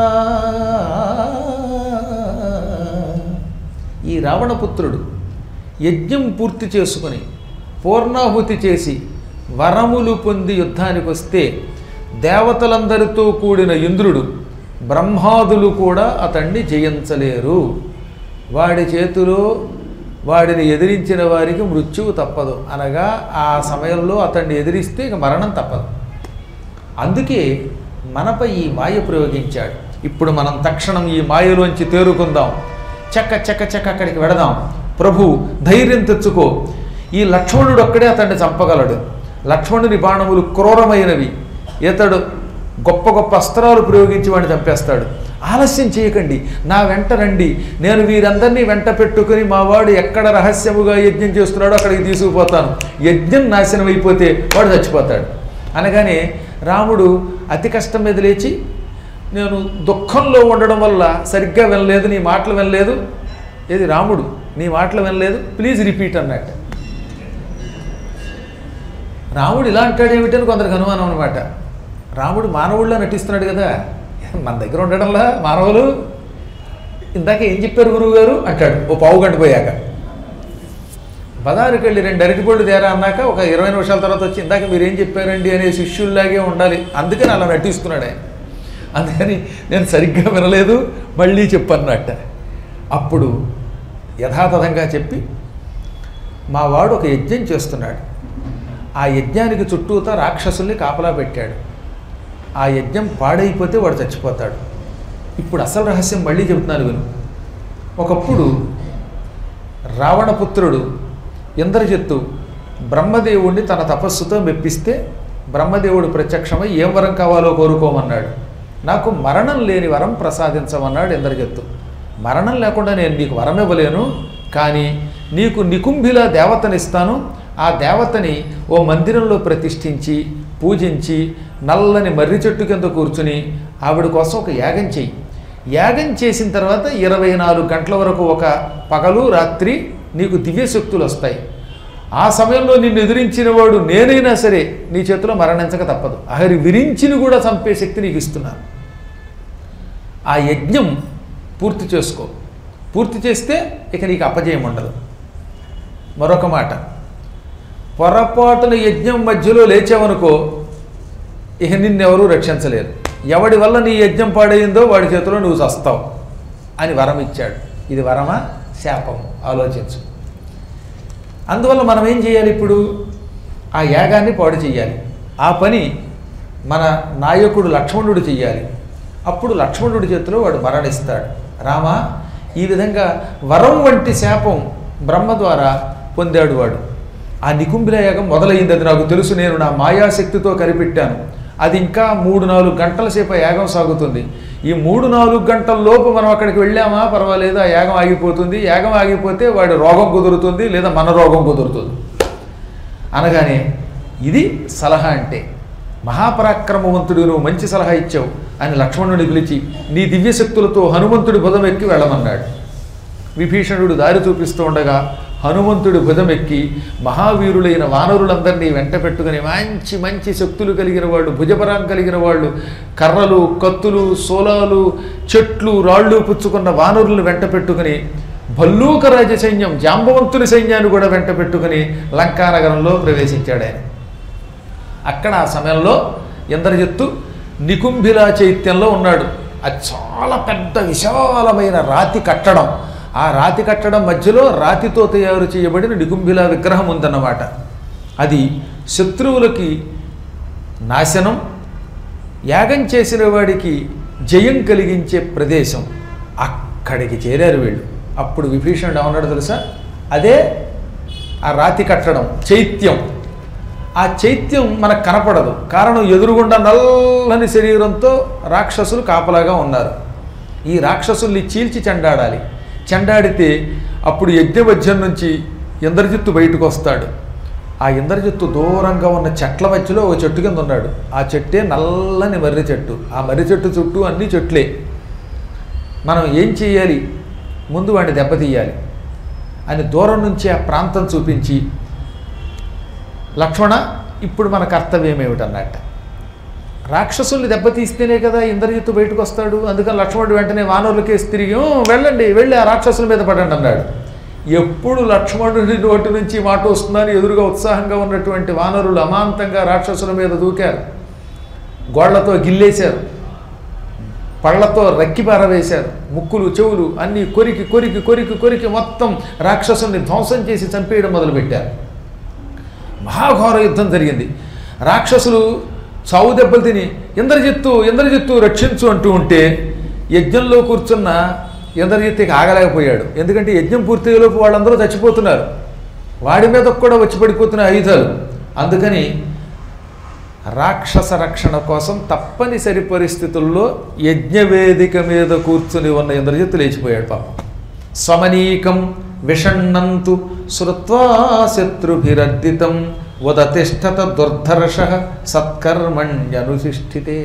ఈ రావణపుత్రుడు యజ్ఞం పూర్తి చేసుకుని పూర్ణాహుతి చేసి వరములు పొంది యుద్ధానికి వస్తే దేవతలందరితో కూడిన ఇంద్రుడు బ్రహ్మాదులు కూడా అతన్ని జయించలేరు వాడి చేతిలో వాడిని ఎదిరించిన వారికి మృత్యువు తప్పదు అనగా ఆ సమయంలో అతన్ని ఎదిరిస్తే ఇక మరణం తప్పదు అందుకే మనపై ఈ మాయ ప్రయోగించాడు ఇప్పుడు మనం తక్షణం ఈ మాయలోంచి తేరుకుందాం చక్క చక్క చక్క అక్కడికి వెడదాం ప్రభు ధైర్యం తెచ్చుకో ఈ లక్ష్మణుడు ఒక్కడే అతన్ని చంపగలడు లక్ష్మణుని బాణములు క్రూరమైనవి ఇతడు గొప్ప గొప్ప అస్త్రాలు ప్రయోగించి వాడిని చంపేస్తాడు ఆలస్యం చేయకండి నా వెంట రండి నేను వీరందరినీ వెంట పెట్టుకుని మా వాడు ఎక్కడ రహస్యముగా యజ్ఞం చేస్తున్నాడో అక్కడికి తీసుకుపోతాను యజ్ఞం నాశనం అయిపోతే వాడు చచ్చిపోతాడు అనగానే రాముడు అతి కష్టం మీద లేచి నేను దుఃఖంలో ఉండడం వల్ల సరిగ్గా వినలేదు నీ మాటలు వినలేదు ఏది రాముడు నీ మాటలు వినలేదు ప్లీజ్ రిపీట్ అన్నట్టు రాముడు ఇలా అంటాడేమిటని కొందరికి అనుమానం అనమాట రాముడు మానవుల్లో నటిస్తున్నాడు కదా మన దగ్గర ఉండడంలా మానవులు ఇందాక ఏం చెప్పారు గురువుగారు అంటాడు ఓ పావు గంట పోయాక బజారుకి వెళ్ళి రెండు అరటిపళ్ళు తేరా అన్నాక ఒక ఇరవై నిమిషాల తర్వాత వచ్చి ఇందాక మీరు ఏం చెప్పారండి అనే శిష్యుల్లాగే ఉండాలి అందుకని అలా నటిస్తున్నాడు ఆయన అందుకని నేను సరిగ్గా వినలేదు మళ్ళీ చెప్పన్నట్ట అప్పుడు యథాతథంగా చెప్పి మా వాడు ఒక యజ్ఞం చేస్తున్నాడు ఆ యజ్ఞానికి చుట్టూతా రాక్షసుల్ని కాపలా పెట్టాడు ఆ యజ్ఞం పాడైపోతే వాడు చచ్చిపోతాడు ఇప్పుడు అసలు రహస్యం మళ్ళీ చెబుతున్నాను విను ఒకప్పుడు రావణపుత్రుడు ఇంద్రజిత్తు బ్రహ్మదేవుణ్ణి తన తపస్సుతో మెప్పిస్తే బ్రహ్మదేవుడు ప్రత్యక్షమై ఏం వరం కావాలో కోరుకోమన్నాడు నాకు మరణం లేని వరం ప్రసాదించమన్నాడు ఇంద్రజిత్తు మరణం లేకుండా నేను నీకు వరం ఇవ్వలేను కానీ నీకు నికుంభిల దేవతనిస్తాను ఆ దేవతని ఓ మందిరంలో ప్రతిష్ఠించి పూజించి నల్లని మర్రి చెట్టు కింద కూర్చుని ఆవిడ కోసం ఒక యాగం చెయ్యి యాగం చేసిన తర్వాత ఇరవై నాలుగు గంటల వరకు ఒక పగలు రాత్రి నీకు దివ్య శక్తులు వస్తాయి ఆ సమయంలో నిన్ను ఎదిరించిన వాడు నేనైనా సరే నీ చేతిలో మరణించక తప్పదు అహరి విరించిని కూడా చంపే శక్తి నీకు ఇస్తున్నాను ఆ యజ్ఞం పూర్తి చేసుకో పూర్తి చేస్తే ఇక నీకు అపజయం ఉండదు మరొక మాట పొరపాటున యజ్ఞం మధ్యలో లేచావనుకో ఇక నిన్నెవరూ రక్షించలేరు ఎవడి వల్ల నీ యజ్ఞం పాడైందో వాడి చేతిలో నువ్వు చస్తావు అని వరం ఇచ్చాడు ఇది వరమా శాపం ఆలోచించు అందువల్ల మనం ఏం చేయాలి ఇప్పుడు ఆ యాగాన్ని పాడు చేయాలి ఆ పని మన నాయకుడు లక్ష్మణుడు చెయ్యాలి అప్పుడు లక్ష్మణుడి చేతిలో వాడు మరణిస్తాడు రామ ఈ విధంగా వరం వంటి శాపం బ్రహ్మ ద్వారా పొందాడు వాడు ఆ నికుంభిల యాగం మొదలైంది అది నాకు తెలుసు నేను నా మాయాశక్తితో కనిపెట్టాను అది ఇంకా మూడు నాలుగు గంటల సేపు ఆ యాగం సాగుతుంది ఈ మూడు నాలుగు గంటల లోపు మనం అక్కడికి వెళ్ళామా పర్వాలేదు ఆ యాగం ఆగిపోతుంది యాగం ఆగిపోతే వాడి రోగం కుదురుతుంది లేదా మన రోగం కుదురుతుంది అనగానే ఇది సలహా అంటే మహాపరాక్రమవంతుడు నువ్వు మంచి సలహా ఇచ్చావు అని లక్ష్మణుడిని పిలిచి నీ దివ్యశక్తులతో హనుమంతుడి భుజం ఎక్కి వెళ్ళమన్నాడు విభీషణుడు దారి చూపిస్తూ ఉండగా హనుమంతుడి భుజం ఎక్కి మహావీరులైన వానరులందరినీ వెంట పెట్టుకుని మంచి మంచి శక్తులు కలిగిన వాళ్ళు భుజపరం కలిగిన వాళ్ళు కర్రలు కత్తులు సోలాలు చెట్లు రాళ్ళు పుచ్చుకున్న వానరులను వెంట పెట్టుకుని భల్లూక రాజ సైన్యం జాంబవంతుని సైన్యాన్ని కూడా వెంట పెట్టుకుని లంకానగరంలో ప్రవేశించాడు ఆయన అక్కడ ఆ సమయంలో ఇంద్రజిత్తు నికుంభిలా చైత్యంలో ఉన్నాడు అది చాలా పెద్ద విశాలమైన రాతి కట్టడం ఆ రాతి కట్టడం మధ్యలో రాతితో తయారు చేయబడిన నికుంభిలా విగ్రహం ఉందన్నమాట అది శత్రువులకి నాశనం యాగం చేసిన వాడికి జయం కలిగించే ప్రదేశం అక్కడికి చేరారు వీళ్ళు అప్పుడు విభీషణుడు ఏమన్నాడు తెలుసా అదే ఆ రాతి కట్టడం చైత్యం ఆ చైత్యం మనకు కనపడదు కారణం ఎదురుగుండా నల్లని శరీరంతో రాక్షసులు కాపలాగా ఉన్నారు ఈ రాక్షసుల్ని చీల్చి చెండాడాలి చెండాడితే అప్పుడు యజ్ఞవధ్యం నుంచి ఇంద్రజిత్తు బయటకు వస్తాడు ఆ ఇంద్రజిత్తు దూరంగా ఉన్న చెట్ల మధ్యలో ఒక చెట్టు కింద ఉన్నాడు ఆ చెట్టే నల్లని మర్రి చెట్టు ఆ మర్రి చెట్టు చుట్టూ అన్ని చెట్లే మనం ఏం చేయాలి ముందు వాడిని దెబ్బతీయాలి అని దూరం నుంచి ఆ ప్రాంతం చూపించి లక్ష్మణ ఇప్పుడు మన కర్తవ్యం ఏమిటన్నట్ట రాక్షసుల్ని దెబ్బతీస్తేనే కదా ఇంద్రజిత్తు బయటకు వస్తాడు అందుకని లక్ష్మణుడు వెంటనే వానరులకేసి తిరిగి "ఊ, వెళ్ళండి వెళ్ళి ఆ రాక్షసుల మీద పడండి అన్నాడు ఎప్పుడు లక్ష్మణుడి నోటి నుంచి మాట వస్తుందని ఎదురుగా ఉత్సాహంగా ఉన్నటువంటి వానరులు అమాంతంగా రాక్షసుల మీద దూకారు గోళ్లతో గిల్లేశారు పళ్ళతో రక్కి పారవేశారు ముక్కులు చెవులు అన్నీ కొరికి కొరికి కొరికి కొరికి మొత్తం రాక్షసుల్ని ధ్వంసం చేసి చంపేయడం మొదలుపెట్టారు మహాఘోర యుద్ధం జరిగింది రాక్షసులు చావు దెబ్బలు తిని ఇంద్రజిత్తు ఇంద్రజిత్తు రక్షించు అంటూ ఉంటే యజ్ఞంలో కూర్చున్న ఇంద్రజిత్తుకి ఆగలేకపోయాడు ఎందుకంటే యజ్ఞం పూర్తయ్యేలోపు వాళ్ళందరూ చచ్చిపోతున్నారు వాడి మీద కూడా వచ్చి పడిపోతున్న ఆయుధాలు అందుకని రాక్షస రక్షణ కోసం తప్పనిసరి పరిస్థితుల్లో యజ్ఞవేదిక మీద కూర్చుని ఉన్న ఇంద్రజిత్తు లేచిపోయాడు పాపం స్వమనీకం విషణ్ణంతు శ్రుత్వా శత్రుభిరర్దితం ఉదతిష్టత దుర్ధర్ష సత్కర్మణ్యనుతిష్ఠితే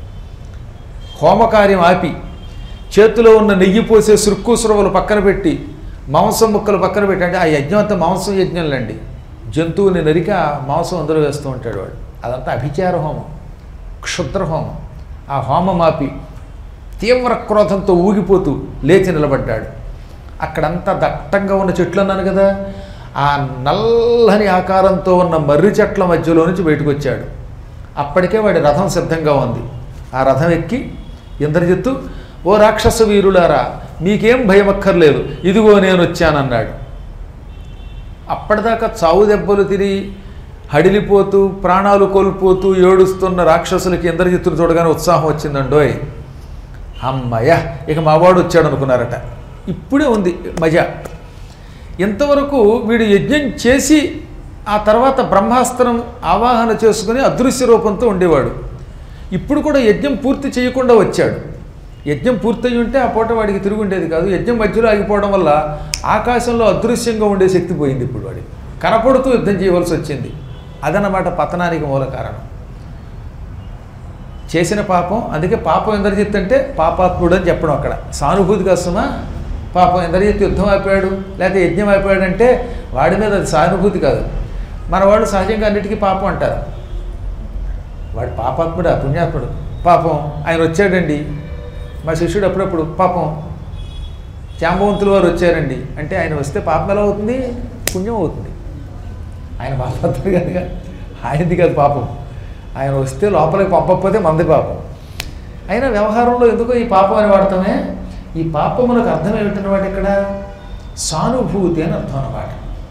హోమకార్యం ఆపి చేతిలో ఉన్న నెయ్యి పోసే సురుక్కు సురవలు పక్కన పెట్టి మాంసం ముక్కలు పక్కన పెట్టి అంటే ఆ యజ్ఞం అంతా మాంసం యజ్ఞంలండి జంతువుని నరికి ఆ మాంసం అందరూ వేస్తూ ఉంటాడు వాడు అదంతా అభిచార హోమం క్షుద్ర హోమం ఆ హోమం ఆపి తీవ్ర క్రోధంతో ఊగిపోతూ లేచి నిలబడ్డాడు అక్కడంతా దట్టంగా ఉన్న చెట్లు అన్నాను కదా ఆ నల్లని ఆకారంతో ఉన్న మర్రి చెట్ల మధ్యలో నుంచి బయటకు వచ్చాడు అప్పటికే వాడి రథం సిద్ధంగా ఉంది ఆ రథం ఎక్కి ఇంద్రజిత్తు ఓ రాక్షస వీరులారా మీకేం భయం అక్కర్లేదు ఇదిగో నేను వచ్చానన్నాడు అప్పటిదాకా చావు దెబ్బలు తిని హడిలిపోతూ ప్రాణాలు కోల్పోతూ ఏడుస్తున్న రాక్షసులకి ఇంద్రజిత్తును చూడగానే ఉత్సాహం వచ్చిందండోయ్ అమ్మయ్య ఇక మావాడు వచ్చాడు అనుకున్నారట ఇప్పుడే ఉంది మజా ఇంతవరకు వీడు యజ్ఞం చేసి ఆ తర్వాత బ్రహ్మాస్త్రం ఆవాహన చేసుకుని అదృశ్య రూపంతో ఉండేవాడు ఇప్పుడు కూడా యజ్ఞం పూర్తి చేయకుండా వచ్చాడు యజ్ఞం పూర్తయి ఉంటే ఆ పూట వాడికి తిరిగి ఉండేది కాదు యజ్ఞం మధ్యలో ఆగిపోవడం వల్ల ఆకాశంలో అదృశ్యంగా ఉండే శక్తి పోయింది ఇప్పుడు వాడికి కనపడుతూ యుద్ధం చేయవలసి వచ్చింది అదనమాట పతనానికి మూల కారణం చేసిన పాపం అందుకే పాపం ఇంద్రజిత్ అంటే పాపాత్ముడు అని చెప్పడం అక్కడ సానుభూతి కోసమా పాపం ఇంద్రజిత్ యుద్ధం అయిపోయాడు లేకపోతే యజ్ఞం అయిపోయాడు అంటే వాడి మీద అది సానుభూతి కాదు మన వాళ్ళు సహజంగా అన్నిటికీ పాపం అంటారు వాడు పాపాత్ముడా పుణ్యాత్ముడు పాపం ఆయన వచ్చాడండి మా శిష్యుడు అప్పుడప్పుడు పాపం జాంబవంతుల వారు వచ్చారండి అంటే ఆయన వస్తే పాపం ఎలా అవుతుంది పుణ్యం అవుతుంది ఆయన పాపాత్ముడు కనుక ఆయనది కాదు పాపం ఆయన వస్తే లోపలికి పంపకపోతే మంది పాపం అయినా వ్యవహారంలో ఎందుకో ఈ పాపం అని వాడతామే ఈ పాపమునకు అర్థం ఏమిటన్నమాట ఇక్కడ సానుభూతి అని అర్థం అన్నమాట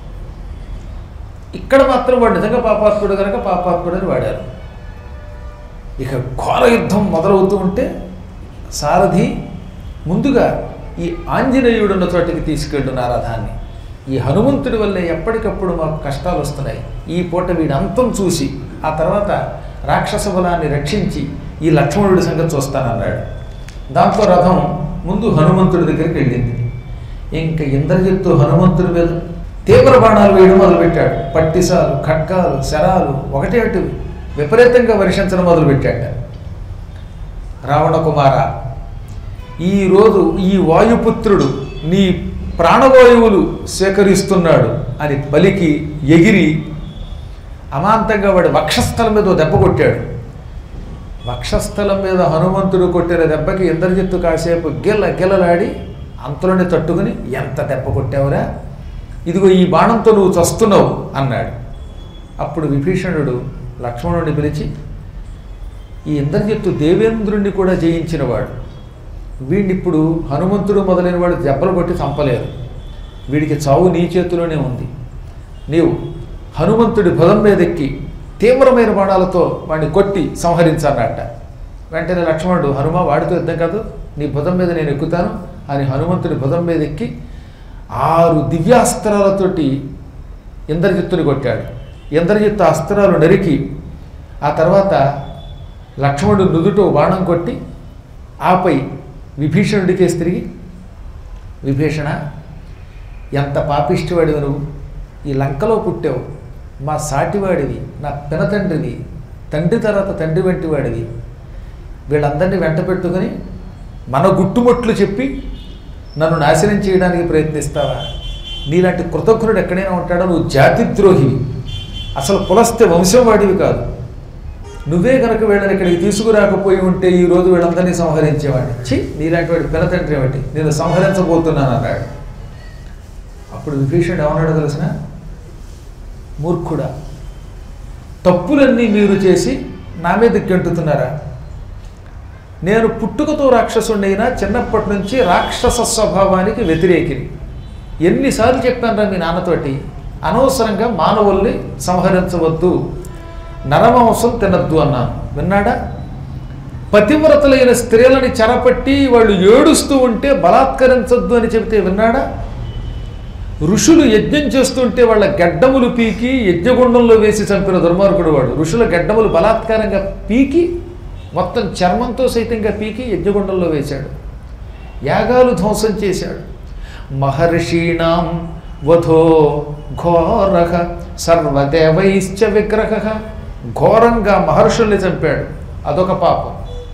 ఇక్కడ మాత్రం వాడు నిజంగా పాపాత్ముడు కనుక పాపాత్ముడు అని వాడారు ఇక ఘోర యుద్ధం మొదలవుతూ ఉంటే సారథి ముందుగా ఈ ఆంజనేయుడున్న చోటికి తీసుకెళ్ళు నా రథాన్ని ఈ హనుమంతుడి వల్లే ఎప్పటికప్పుడు మాకు కష్టాలు వస్తున్నాయి ఈ పూట వీడి అంతం చూసి ఆ తర్వాత రాక్షస బలాన్ని రక్షించి ఈ లక్ష్మణుడి సంగతి చూస్తానన్నాడు దాంతో రథం ముందు హనుమంతుడి దగ్గరికి వెళ్ళింది ఇంకా ఇంద్రజిత్తు హనుమంతుడి మీద తీవ్ర బాణాలు వేయడం మొదలుపెట్టాడు పట్టిసాలు ఖడ్గాలు శరాలు ఒకటి అటు విపరీతంగా వర్షించడం మొదలుపెట్టాడు రావణ కుమార ఈరోజు ఈ వాయుపుత్రుడు నీ ప్రాణవాయువులు సేకరిస్తున్నాడు అని పలికి ఎగిరి అమాంతంగా వాడి వక్షస్థలం మీద ఓ దెబ్బ కొట్టాడు వక్షస్థలం మీద హనుమంతుడు కొట్టిన దెబ్బకి ఇంద్రజిత్తు కాసేపు గిల్ల గిల్లలాడి అంతలోనే తట్టుకుని ఎంత దెబ్బ కొట్టావురా ఇదిగో ఈ బాణంతో నువ్వు చస్తున్నావు అన్నాడు అప్పుడు విభీషణుడు లక్ష్మణుడిని పిలిచి ఈ ఇంద్రజిత్తు దేవేంద్రుణ్ణి కూడా జయించినవాడు వీడిని ఇప్పుడు హనుమంతుడు మొదలైన వాడు దెబ్బలు కొట్టి చంపలేరు వీడికి చావు నీ చేతిలోనే ఉంది నీవు హనుమంతుడి భుజం మీదెక్కి తీవ్రమైన బాణాలతో వాడిని కొట్టి సంహరించన్నట్ట వెంటనే లక్ష్మణుడు హనుమ వాడితో యుద్ధం కాదు నీ భుజం మీద నేను ఎక్కుతాను అని హనుమంతుడి భుజం మీద ఎక్కి ఆరు దివ్యాస్త్రాలతోటి ఇంద్రజిత్తుని కొట్టాడు ఇంద్రజిత్తు అస్త్రాలు నరికి ఆ తర్వాత లక్ష్మణుడు నుదుటో బాణం కొట్టి ఆపై విభీషణుడికేసి తిరిగి విభీషణ ఎంత పాపిష్టివాడివి నువ్వు ఈ లంకలో పుట్టావు మా సాటివాడివి నా పినతండ్రివి తండ్రి తర్వాత తండ్రి వంటి వాడివి వీళ్ళందరినీ వెంట పెట్టుకొని మన గుట్టుముట్లు చెప్పి నన్ను నాశనం చేయడానికి ప్రయత్నిస్తావా నీలాంటి కృతజ్ఞుడు ఎక్కడైనా ఉంటాడో నువ్వు జాతిద్రోహివి అసలు పులస్తే వంశం వాడివి కాదు నువ్వే కనుక వీళ్ళని ఇక్కడికి తీసుకురాకపోయి ఉంటే ఈ రోజు వీళ్ళందరినీ సంహరించేవాడిని ఛీ నీలాంటి వాడి పిల్లతండ్రి ఏమిటి నేను సంహరించబోతున్నాను అన్నాడు అప్పుడు విభీషణుడు ఏమన్నాడో తెలిసిన మూర్ఖుడా తప్పులన్నీ మీరు చేసి నా మీద గెంటుతున్నారా నేను పుట్టుకతో రాక్షసుండైనా చిన్నప్పటి నుంచి రాక్షస స్వభావానికి వ్యతిరేకిని ఎన్నిసార్లు చెప్పానురా మీ నాన్నతోటి అనవసరంగా మానవుల్ని సంహరించవద్దు నరమాంసం తినద్దు అన్నాను విన్నాడా పతివ్రతలైన స్త్రీలని చెరపట్టి వాళ్ళు ఏడుస్తూ ఉంటే బలాత్కరించొద్దు అని చెబితే విన్నాడా ఋషులు యజ్ఞం చేస్తుంటే వాళ్ళ గడ్డములు పీకి యజ్ఞగుండంలో వేసి చంపిన దుర్మార్గుడు వాడు ఋషుల గడ్డములు బలాత్కారంగా పీకి మొత్తం చర్మంతో సైతంగా పీకి యజ్ఞగుండంలో వేశాడు యాగాలు ధ్వంసం చేశాడు మహర్షీణాం వధో ఘోర సర్వదేవైశ్చ విగ్రహ ఘోరంగా మహర్షుల్ని చంపాడు అదొక పాపం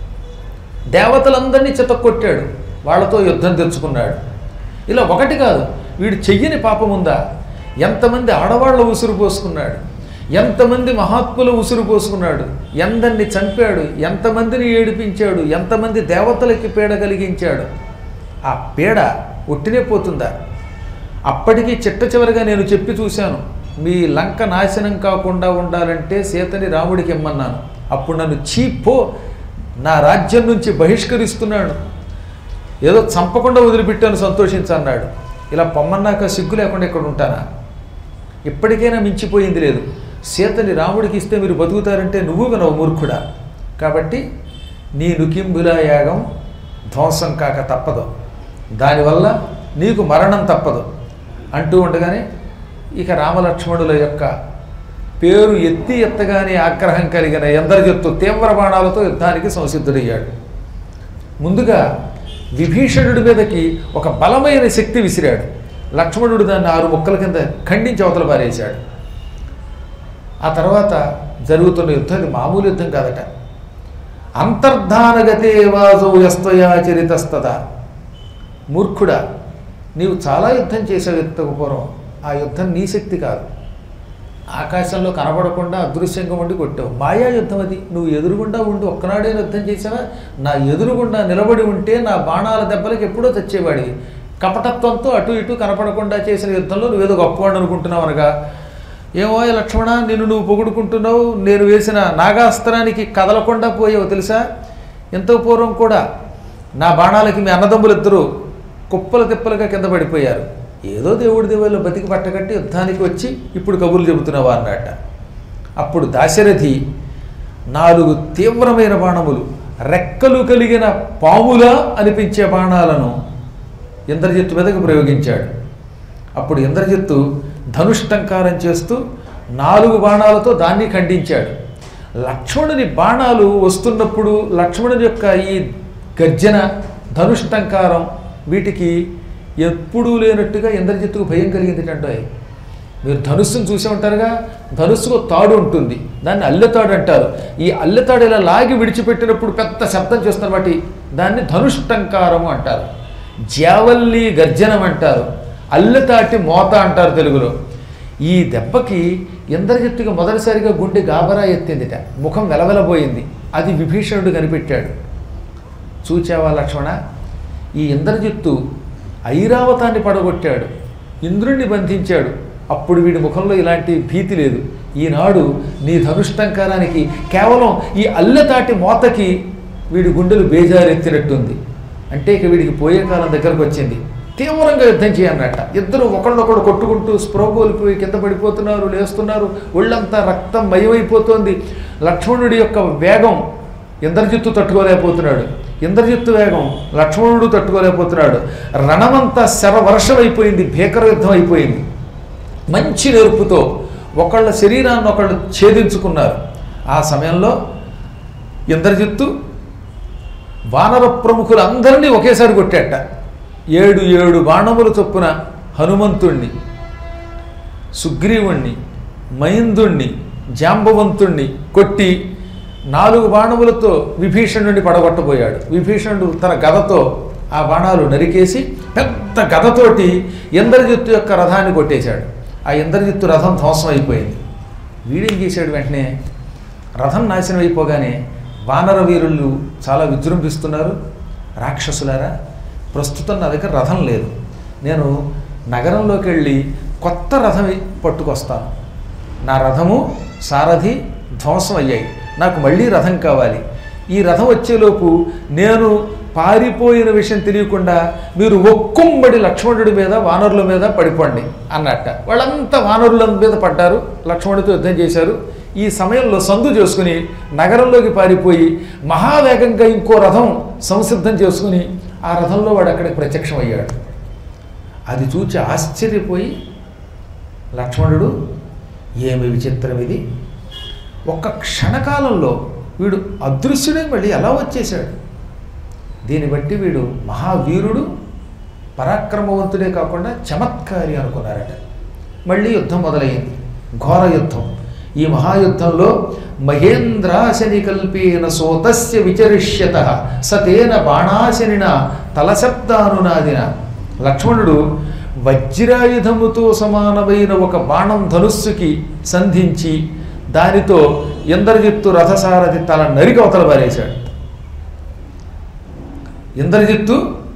దేవతలందరినీ చితక్కొట్టాడు వాళ్ళతో యుద్ధం తెచ్చుకున్నాడు ఇలా ఒకటి కాదు వీడు చెయ్యని పాపం ఉందా ఎంతమంది ఆడవాళ్ళ ఉసురు పోసుకున్నాడు ఎంతమంది మహాత్ముల ఉసురు పోసుకున్నాడు ఎందరిని చంపాడు ఎంతమందిని ఏడిపించాడు ఎంతమంది దేవతలకి పీడ కలిగించాడు ఆ పీడ ఒట్టినే పోతుందా అప్పటికి చిట్ట చివరిగా నేను చెప్పి చూశాను మీ లంక నాశనం కాకుండా ఉండాలంటే సీతని రాముడికి ఇమ్మన్నాను అప్పుడు నన్ను చీపో నా రాజ్యం నుంచి బహిష్కరిస్తున్నాడు ఏదో చంపకుండా వదిలిపెట్టాను సంతోషించన్నాడు ఇలా పొమ్మన్నాక సిగ్గు లేకుండా ఇక్కడ ఉంటానా ఇప్పటికైనా మించిపోయింది లేదు సీతని రాముడికి ఇస్తే మీరు బతుకుతారంటే నువ్వు వినవు మూర్ఖుడా కాబట్టి నీ నుకింబులా యాగం ధ్వంసం కాక తప్పదు దానివల్ల నీకు మరణం తప్పదు అంటూ ఉండగానే ఇక రామలక్ష్మణుల యొక్క పేరు ఎత్తి ఎత్తగానే ఆగ్రహం కలిగిన ఎందరిజెత్తు తీవ్ర బాణాలతో యుద్ధానికి సంసిద్ధుడయ్యాడు ముందుగా విభీషణుడి మీదకి ఒక బలమైన శక్తి విసిరాడు లక్ష్మణుడు దాన్ని ఆరు ముక్కల కింద ఖండించి అవతల పారేశాడు ఆ తర్వాత జరుగుతున్న యుద్ధం ఇది మామూలు యుద్ధం కాదట అంతర్ధానగతే వాజో యస్తయాచరితస్తత మూర్ఖుడా నీవు చాలా యుద్ధం చేసావు యుద్ధకు పూర్వం ఆ యుద్ధం నీ శక్తి కాదు ఆకాశంలో కనబడకుండా అదృశ్యంగా ఉండి కొట్టావు మాయా యుద్ధం అది నువ్వు ఎదురుగుండా ఉండి ఒక్కనాడే యుద్ధం చేసావా నా ఎదురుగుండా నిలబడి ఉంటే నా బాణాల దెబ్బలకు ఎప్పుడో తెచ్చేవాడివి కపటత్వంతో అటు ఇటు కనపడకుండా చేసిన యుద్ధంలో నువ్వేదో గొప్పవాడు అనుకుంటున్నావు అనగా ఏమో ఈ లక్ష్మణ నిన్ను నువ్వు పొగుడుకుంటున్నావు నేను వేసిన నాగాస్త్రానికి కదలకుండా పోయావు తెలుసా ఎంతో పూర్వం కూడా నా బాణాలకి మీ అన్నదమ్ములు ఇద్దరు కుప్పలు తిప్పలుగా కింద పడిపోయారు ఏదో దేవుడి దేవుళ్ళు బతికి పట్టగట్టి యుద్ధానికి వచ్చి ఇప్పుడు కబుర్లు చెబుతున్నావా అన్నట్ట అప్పుడు దాశరథి నాలుగు తీవ్రమైన బాణములు రెక్కలు కలిగిన పాములా అనిపించే బాణాలను ఇంద్రజిత్తు మీదకు ప్రయోగించాడు అప్పుడు ఇంద్రజిత్తు ధనుష్టంకారం చేస్తూ నాలుగు బాణాలతో దాన్ని ఖండించాడు లక్ష్మణుని బాణాలు వస్తున్నప్పుడు లక్ష్మణుని యొక్క ఈ గర్జన ధనుష్టంకారం వీటికి ఎప్పుడూ లేనట్టుగా ఇంద్రజిత్తుకు భయం కలిగింది అంటే మీరు ధనుస్సును చూసే ఉంటారుగా ధనుస్సుకు తాడు ఉంటుంది దాన్ని అల్లెతాడు అంటారు ఈ అల్లెతాడు ఇలా లాగి విడిచిపెట్టినప్పుడు పెద్ద శబ్దం చేస్తున్నమాట దాన్ని ధనుష్టంకారము అంటారు జావల్లి గర్జనం అంటారు అల్లెతాటి మోత అంటారు తెలుగులో ఈ దెబ్బకి ఇంద్రజిత్తుకి మొదటిసారిగా గుండె గాబరా ఎత్తిందిట ముఖం వెలవెలబోయింది అది విభీషణుడు కనిపెట్టాడు చూచావా లక్ష్మణ ఈ ఇంద్రజిత్తు ఐరావతాన్ని పడగొట్టాడు ఇంద్రుణ్ణి బంధించాడు అప్పుడు వీడి ముఖంలో ఇలాంటి భీతి లేదు ఈనాడు నీ ధనుష్టంకారానికి కేవలం ఈ అల్లెతాటి మోతకి వీడి గుండెలు బేజారెత్తినట్టుంది అంటే ఇక వీడికి పోయే కాలం దగ్గరకు వచ్చింది తీవ్రంగా యుద్ధం చేయన్నట్ట ఇద్దరు ఒకళ్ళొకడు కొట్టుకుంటూ స్పృహ కోల్పోయి కింద పడిపోతున్నారు లేస్తున్నారు ఒళ్ళంతా రక్తం మయమైపోతోంది లక్ష్మణుడి యొక్క వేగం ఇంద్రజిత్తు తట్టుకోలేకపోతున్నాడు ఇంద్రజిత్తు వేగం లక్ష్మణుడు తట్టుకోలేకపోతున్నాడు రణమంతా శరవర్షం అయిపోయింది భీకర యుద్ధం అయిపోయింది మంచి నేర్పుతో ఒకళ్ళ శరీరాన్ని ఒకళ్ళు ఛేదించుకున్నారు ఆ సమయంలో ఇంద్రజిత్తు వానర ప్రముఖులందరినీ ఒకేసారి కొట్టాట ఏడు ఏడు బాణముల చొప్పున హనుమంతుణ్ణి సుగ్రీవుణ్ణి మైందుణ్ణి జాంబవంతుణ్ణి కొట్టి నాలుగు బాణములతో విభీషణుడిని పడగొట్టబోయాడు విభీషణుడు తన గదతో ఆ బాణాలు నరికేసి పెద్ద గదతోటి ఇంద్రజిత్తు యొక్క రథాన్ని కొట్టేశాడు ఆ ఇంద్రజిత్తు రథం ధ్వంసం అయిపోయింది వీడేం చేశాడు వెంటనే రథం నాశనం అయిపోగానే వానర వీరులు చాలా విజృంభిస్తున్నారు రాక్షసులారా ప్రస్తుతం నా దగ్గర రథం లేదు నేను నగరంలోకి వెళ్ళి కొత్త రథం పట్టుకొస్తాను నా రథము సారథి ధ్వంసం అయ్యాయి నాకు మళ్ళీ రథం కావాలి ఈ రథం వచ్చేలోపు నేను పారిపోయిన విషయం తెలియకుండా మీరు ఒక్కొమ్మడి లక్ష్మణుడి మీద వానరుల మీద పడిపోండి అన్నట్ట వాళ్ళంతా వానరుల మీద పడ్డారు లక్ష్మణుడితో యుద్ధం చేశారు ఈ సమయంలో సందు చేసుకుని నగరంలోకి పారిపోయి మహావేగంగా ఇంకో రథం సంసిద్ధం చేసుకుని ఆ రథంలో వాడు అక్కడికి ప్రత్యక్షమయ్యాడు అది చూచి ఆశ్చర్యపోయి లక్ష్మణుడు ఏమి విచిత్రం ఇది ఒక్క క్షణకాలంలో వీడు అదృశ్యుడే మళ్ళీ ఎలా వచ్చేశాడు దీన్ని బట్టి వీడు మహావీరుడు పరాక్రమవంతుడే కాకుండా చమత్కారి అనుకున్నారట మళ్ళీ యుద్ధం మొదలైంది ఘోర యుద్ధం ఈ మహాయుద్ధంలో మహేంద్రాశని కల్పేన సోతస్య విచరిష్యత సతేన బాణాశనిన తలశబ్దానునాదిన లక్ష్మణుడు వజ్రాయుధముతో సమానమైన ఒక బాణం ధనుస్సుకి సంధించి దానితో ఇంద్రజిత్తు రథసారథి తల నరికి అవతల పారేశాడు ఇంద్రజిత్తు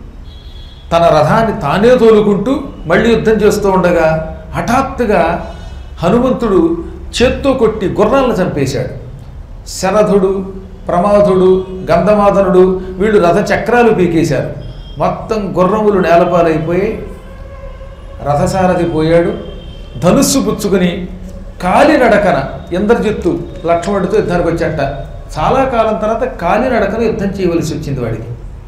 తన రథాన్ని తానే తోలుకుంటూ మళ్ళీ యుద్ధం చేస్తూ ఉండగా హఠాత్తుగా హనుమంతుడు చేత్తో కొట్టి గుర్రాలను చంపేశాడు శరథుడు ప్రమాదుడు గంధమాధనుడు వీళ్ళు రథ చక్రాలు పీకేశారు మొత్తం గుర్రములు నేలపాలైపోయి రథసారథి పోయాడు ధనుస్సు పుచ్చుకుని కాలినడకన ఇంద్రజిత్తు లక్ష్మణుడితో యుద్ధానికి వచ్చాట చాలా కాలం తర్వాత కాలినడకన యుద్ధం చేయవలసి వచ్చింది వాడికి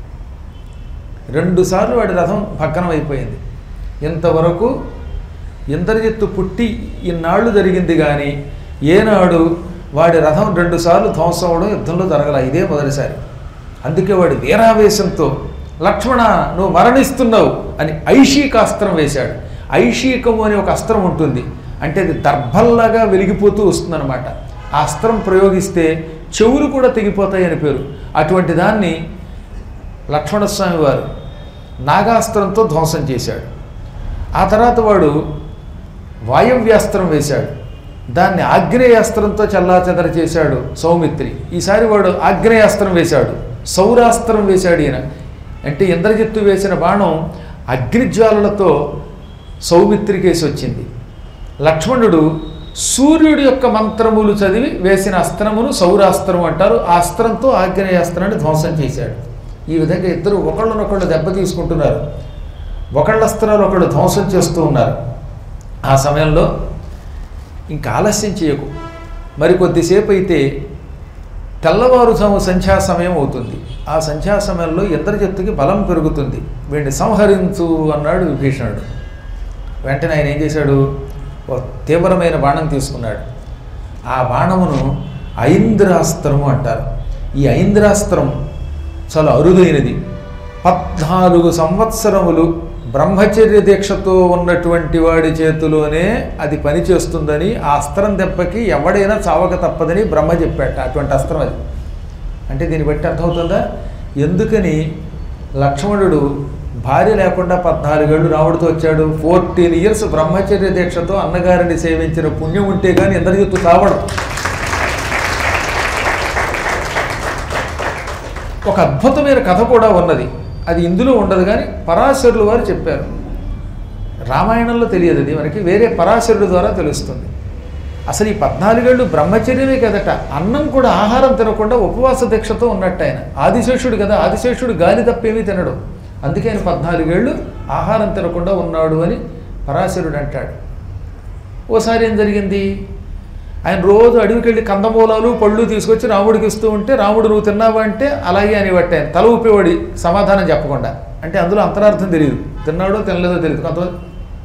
రెండుసార్లు వాడి రథం భగ్నం అయిపోయింది ఇంతవరకు ఇంద్రజిత్తు పుట్టి ఇన్నాళ్ళు జరిగింది కానీ ఏనాడు వాడి రథం రెండుసార్లు ధ్వంసం అవడం యుద్ధంలో జరగల ఇదే మొదటిసారి అందుకే వాడి వీరావేశంతో లక్ష్మణ నువ్వు మరణిస్తున్నావు అని ఐషీకాస్త్రం వేశాడు ఐషీకము అనే ఒక అస్త్రం ఉంటుంది అంటే అది దర్భల్లాగా వెలిగిపోతూ వస్తుందన్నమాట ఆ అస్త్రం ప్రయోగిస్తే చెవులు కూడా తెగిపోతాయి అని పేరు అటువంటి దాన్ని లక్ష్మణస్వామి వారు నాగాస్త్రంతో ధ్వంసం చేశాడు ఆ తర్వాత వాడు వాయవ్యాస్త్రం వేశాడు దాన్ని ఆగ్నేయాస్త్రంతో చల్లాచెదర చేశాడు సౌమిత్రి ఈసారి వాడు ఆగ్నేయాస్త్రం వేశాడు సౌరాస్త్రం వేశాడు ఈయన అంటే ఇంద్రజిత్తు వేసిన బాణం అగ్నిజ్వాలలతో సౌమిత్రికేసి వచ్చింది లక్ష్మణుడు సూర్యుడి యొక్క మంత్రములు చదివి వేసిన అస్త్రమును సౌరాస్త్రం అంటారు ఆ అస్త్రంతో ఆగ్నేయాస్త్రాన్ని ధ్వంసం చేశాడు ఈ విధంగా ఇద్దరు ఒకళ్ళనొకళ్ళు దెబ్బ తీసుకుంటున్నారు ఒకళ్ళ అస్త్రాలు ఒకళ్ళు ధ్వంసం చేస్తూ ఉన్నారు ఆ సమయంలో ఇంకా ఆలస్యం చేయకు మరి కొద్దిసేపు అయితే తెల్లవారుజాము సంధ్యా సమయం అవుతుంది ఆ సంధ్యా సమయంలో ఇంద్రజిత్తుకి బలం పెరుగుతుంది వీడిని సంహరించు అన్నాడు విభీషణుడు వెంటనే ఆయన ఏం చేశాడు ఒక తీవ్రమైన బాణం తీసుకున్నాడు ఆ బాణమును ఐంద్రాస్త్రము అంటారు ఈ ఐంద్రాస్త్రం చాలా అరుదైనది పద్నాలుగు సంవత్సరములు బ్రహ్మచర్య దీక్షతో ఉన్నటువంటి వాడి చేతిలోనే అది పనిచేస్తుందని ఆ అస్త్రం దెబ్బకి ఎవడైనా చావక తప్పదని బ్రహ్మ చెప్పాట అటువంటి అస్త్రం అది అంటే దీన్ని బట్టి అర్థమవుతుందా ఎందుకని లక్ష్మణుడు భార్య లేకుండా పద్నాలుగేళ్ళు రాముడితో వచ్చాడు ఫోర్టీన్ ఇయర్స్ బ్రహ్మచర్య దీక్షతో అన్నగారిని సేవించిన పుణ్యం ఉంటే కానీ ఎందరికీ చావడం ఒక అద్భుతమైన కథ కూడా ఉన్నది అది ఇందులో ఉండదు కానీ పరాశరులు వారు చెప్పారు రామాయణంలో తెలియదు అది మనకి వేరే పరాశరుడు ద్వారా తెలుస్తుంది అసలు ఈ పద్నాలుగేళ్ళు బ్రహ్మచర్యమే కదట అన్నం కూడా ఆహారం తినకుండా ఉపవాస దీక్షతో ఉన్నట్టు ఆయన ఆదిశేషుడు కదా ఆదిశేషుడు గాలి తప్పేమీ తినడు అందుకే ఆయన పద్నాలుగేళ్ళు ఆహారం తినకుండా ఉన్నాడు అని పరాశరుడు అంటాడు ఓసారి ఏం జరిగింది ఆయన రోజు అడవికి వెళ్ళి కందమూలాలు పళ్ళు తీసుకొచ్చి రాముడికి ఇస్తూ ఉంటే రాముడు నువ్వు తిన్నావా అంటే అలాగే అని ఆయన తల ఊపేవాడి సమాధానం చెప్పకుండా అంటే అందులో అంతరార్థం తెలియదు తిన్నాడో తినలేదో తెలియదు కొంతమంది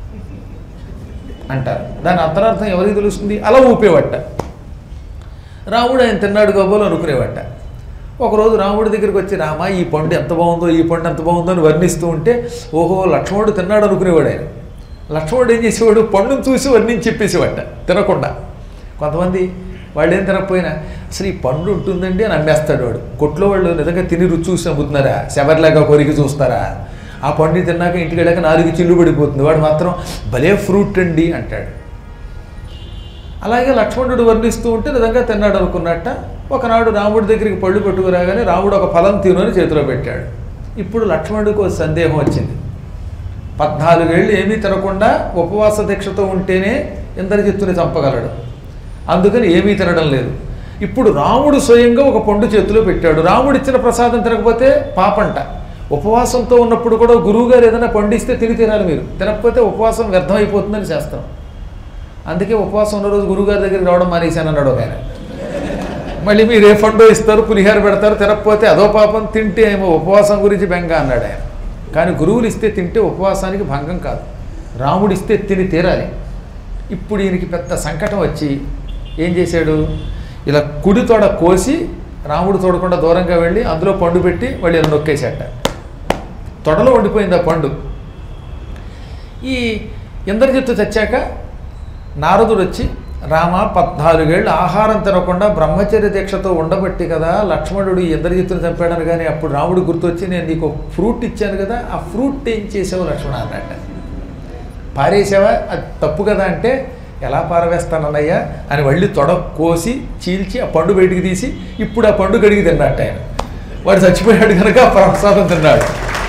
అంటారు దాని అంతరార్థం ఎవరికి తెలుస్తుంది అలా ఊపేవట రాముడు ఆయన తిన్నాడు గోబోలు అనుకునేవట ఒకరోజు రాముడి దగ్గరికి వచ్చి రామ ఈ పండు ఎంత బాగుందో ఈ పండు ఎంత బాగుందో అని వర్ణిస్తూ ఉంటే ఓహో లక్ష్మణుడు తిన్నాడు అనుకునేవాడు ఆయన లక్ష్మణుడు ఏం చేసేవాడు పండును చూసి వర్ణించి చెప్పేసేవాట తినకుండా కొంతమంది వాళ్ళు ఏం తినకపోయినా అసలు ఈ పండు ఉంటుందండి అని అమ్మేస్తాడు వాడు కొట్లో వాళ్ళు నిజంగా తిని రుచి చూసి నమ్ముతున్నారా శబరిలాగా కొరికి చూస్తారా ఆ పండు తిన్నాక ఇంటికి వెళ్ళాక నాలుగు చిల్లు పడిపోతుంది వాడు మాత్రం భలే ఫ్రూట్ అండి అంటాడు అలాగే లక్ష్మణుడు వర్ణిస్తూ ఉంటే నిజంగా తిన్నాడు అనుకున్నట్ట ఒకనాడు రాముడి దగ్గరికి పళ్ళు పెట్టుకురాగానే రాముడు ఒక ఫలం తినుని చేతిలో పెట్టాడు ఇప్పుడు లక్ష్మణుడికి ఒక సందేహం వచ్చింది పద్నాలుగేళ్ళు ఏమీ తినకుండా ఉపవాస దీక్షతో ఉంటేనే ఇంద్రజిత్తుని చంపగలడు అందుకని ఏమీ తినడం లేదు ఇప్పుడు రాముడు స్వయంగా ఒక పండు చేతిలో పెట్టాడు రాముడు ఇచ్చిన ప్రసాదం తినకపోతే పాపంట ఉపవాసంతో ఉన్నప్పుడు కూడా గురువుగారు ఏదైనా పండిస్తే తిని తినాలి మీరు తినకపోతే ఉపవాసం వ్యర్థం అయిపోతుందని శాస్త్రం అందుకే ఉపవాసం ఉన్న రోజు గురువుగారి దగ్గరికి రావడం మానేశాను అన్నాడు ఒక ఆయన మళ్ళీ మీరు ఏ ఫండో ఇస్తారు పులిహార పెడతారు తినకపోతే అదో పాపం తింటే ఏమో ఉపవాసం గురించి బెంగ అన్నాడు ఆయన కానీ గురువులు ఇస్తే తింటే ఉపవాసానికి భంగం కాదు రాముడు ఇస్తే తిని తీరాలి ఇప్పుడు ఈయనకి పెద్ద సంకటం వచ్చి ఏం చేశాడు ఇలా కుడి తోడ కోసి రాముడు తోడకుండా దూరంగా వెళ్ళి అందులో పండు పెట్టి మళ్ళీ ఇలా నొక్కేసేట తొడలో వండిపోయింది ఆ పండు ఈ ఇంద్రజిత్తు చచ్చాక నారదుడు వచ్చి రామ పద్నాలుగేళ్ళు ఆహారం తినకుండా బ్రహ్మచర్య దీక్షతో ఉండబట్టి కదా లక్ష్మణుడు ఈ ఇంద్రజిత్తుని చంపాడని కానీ అప్పుడు రాముడు గుర్తొచ్చి నేను నీకు ఒక ఫ్రూట్ ఇచ్చాను కదా ఆ ఫ్రూట్ ఏం చేసావు లక్ష్మణ అన్నట్ట పారేసావా అది తప్పు కదా అంటే ఎలా పారవేస్తానన్నయ్యా అని మళ్ళీ తొడ కోసి చీల్చి ఆ పండు బయటికి తీసి ఇప్పుడు ఆ పండు కడిగి తిన్నట్టు ఆయన వాడు చచ్చిపోయాడు కనుక ఆ ప్రసాదం తిన్నాడు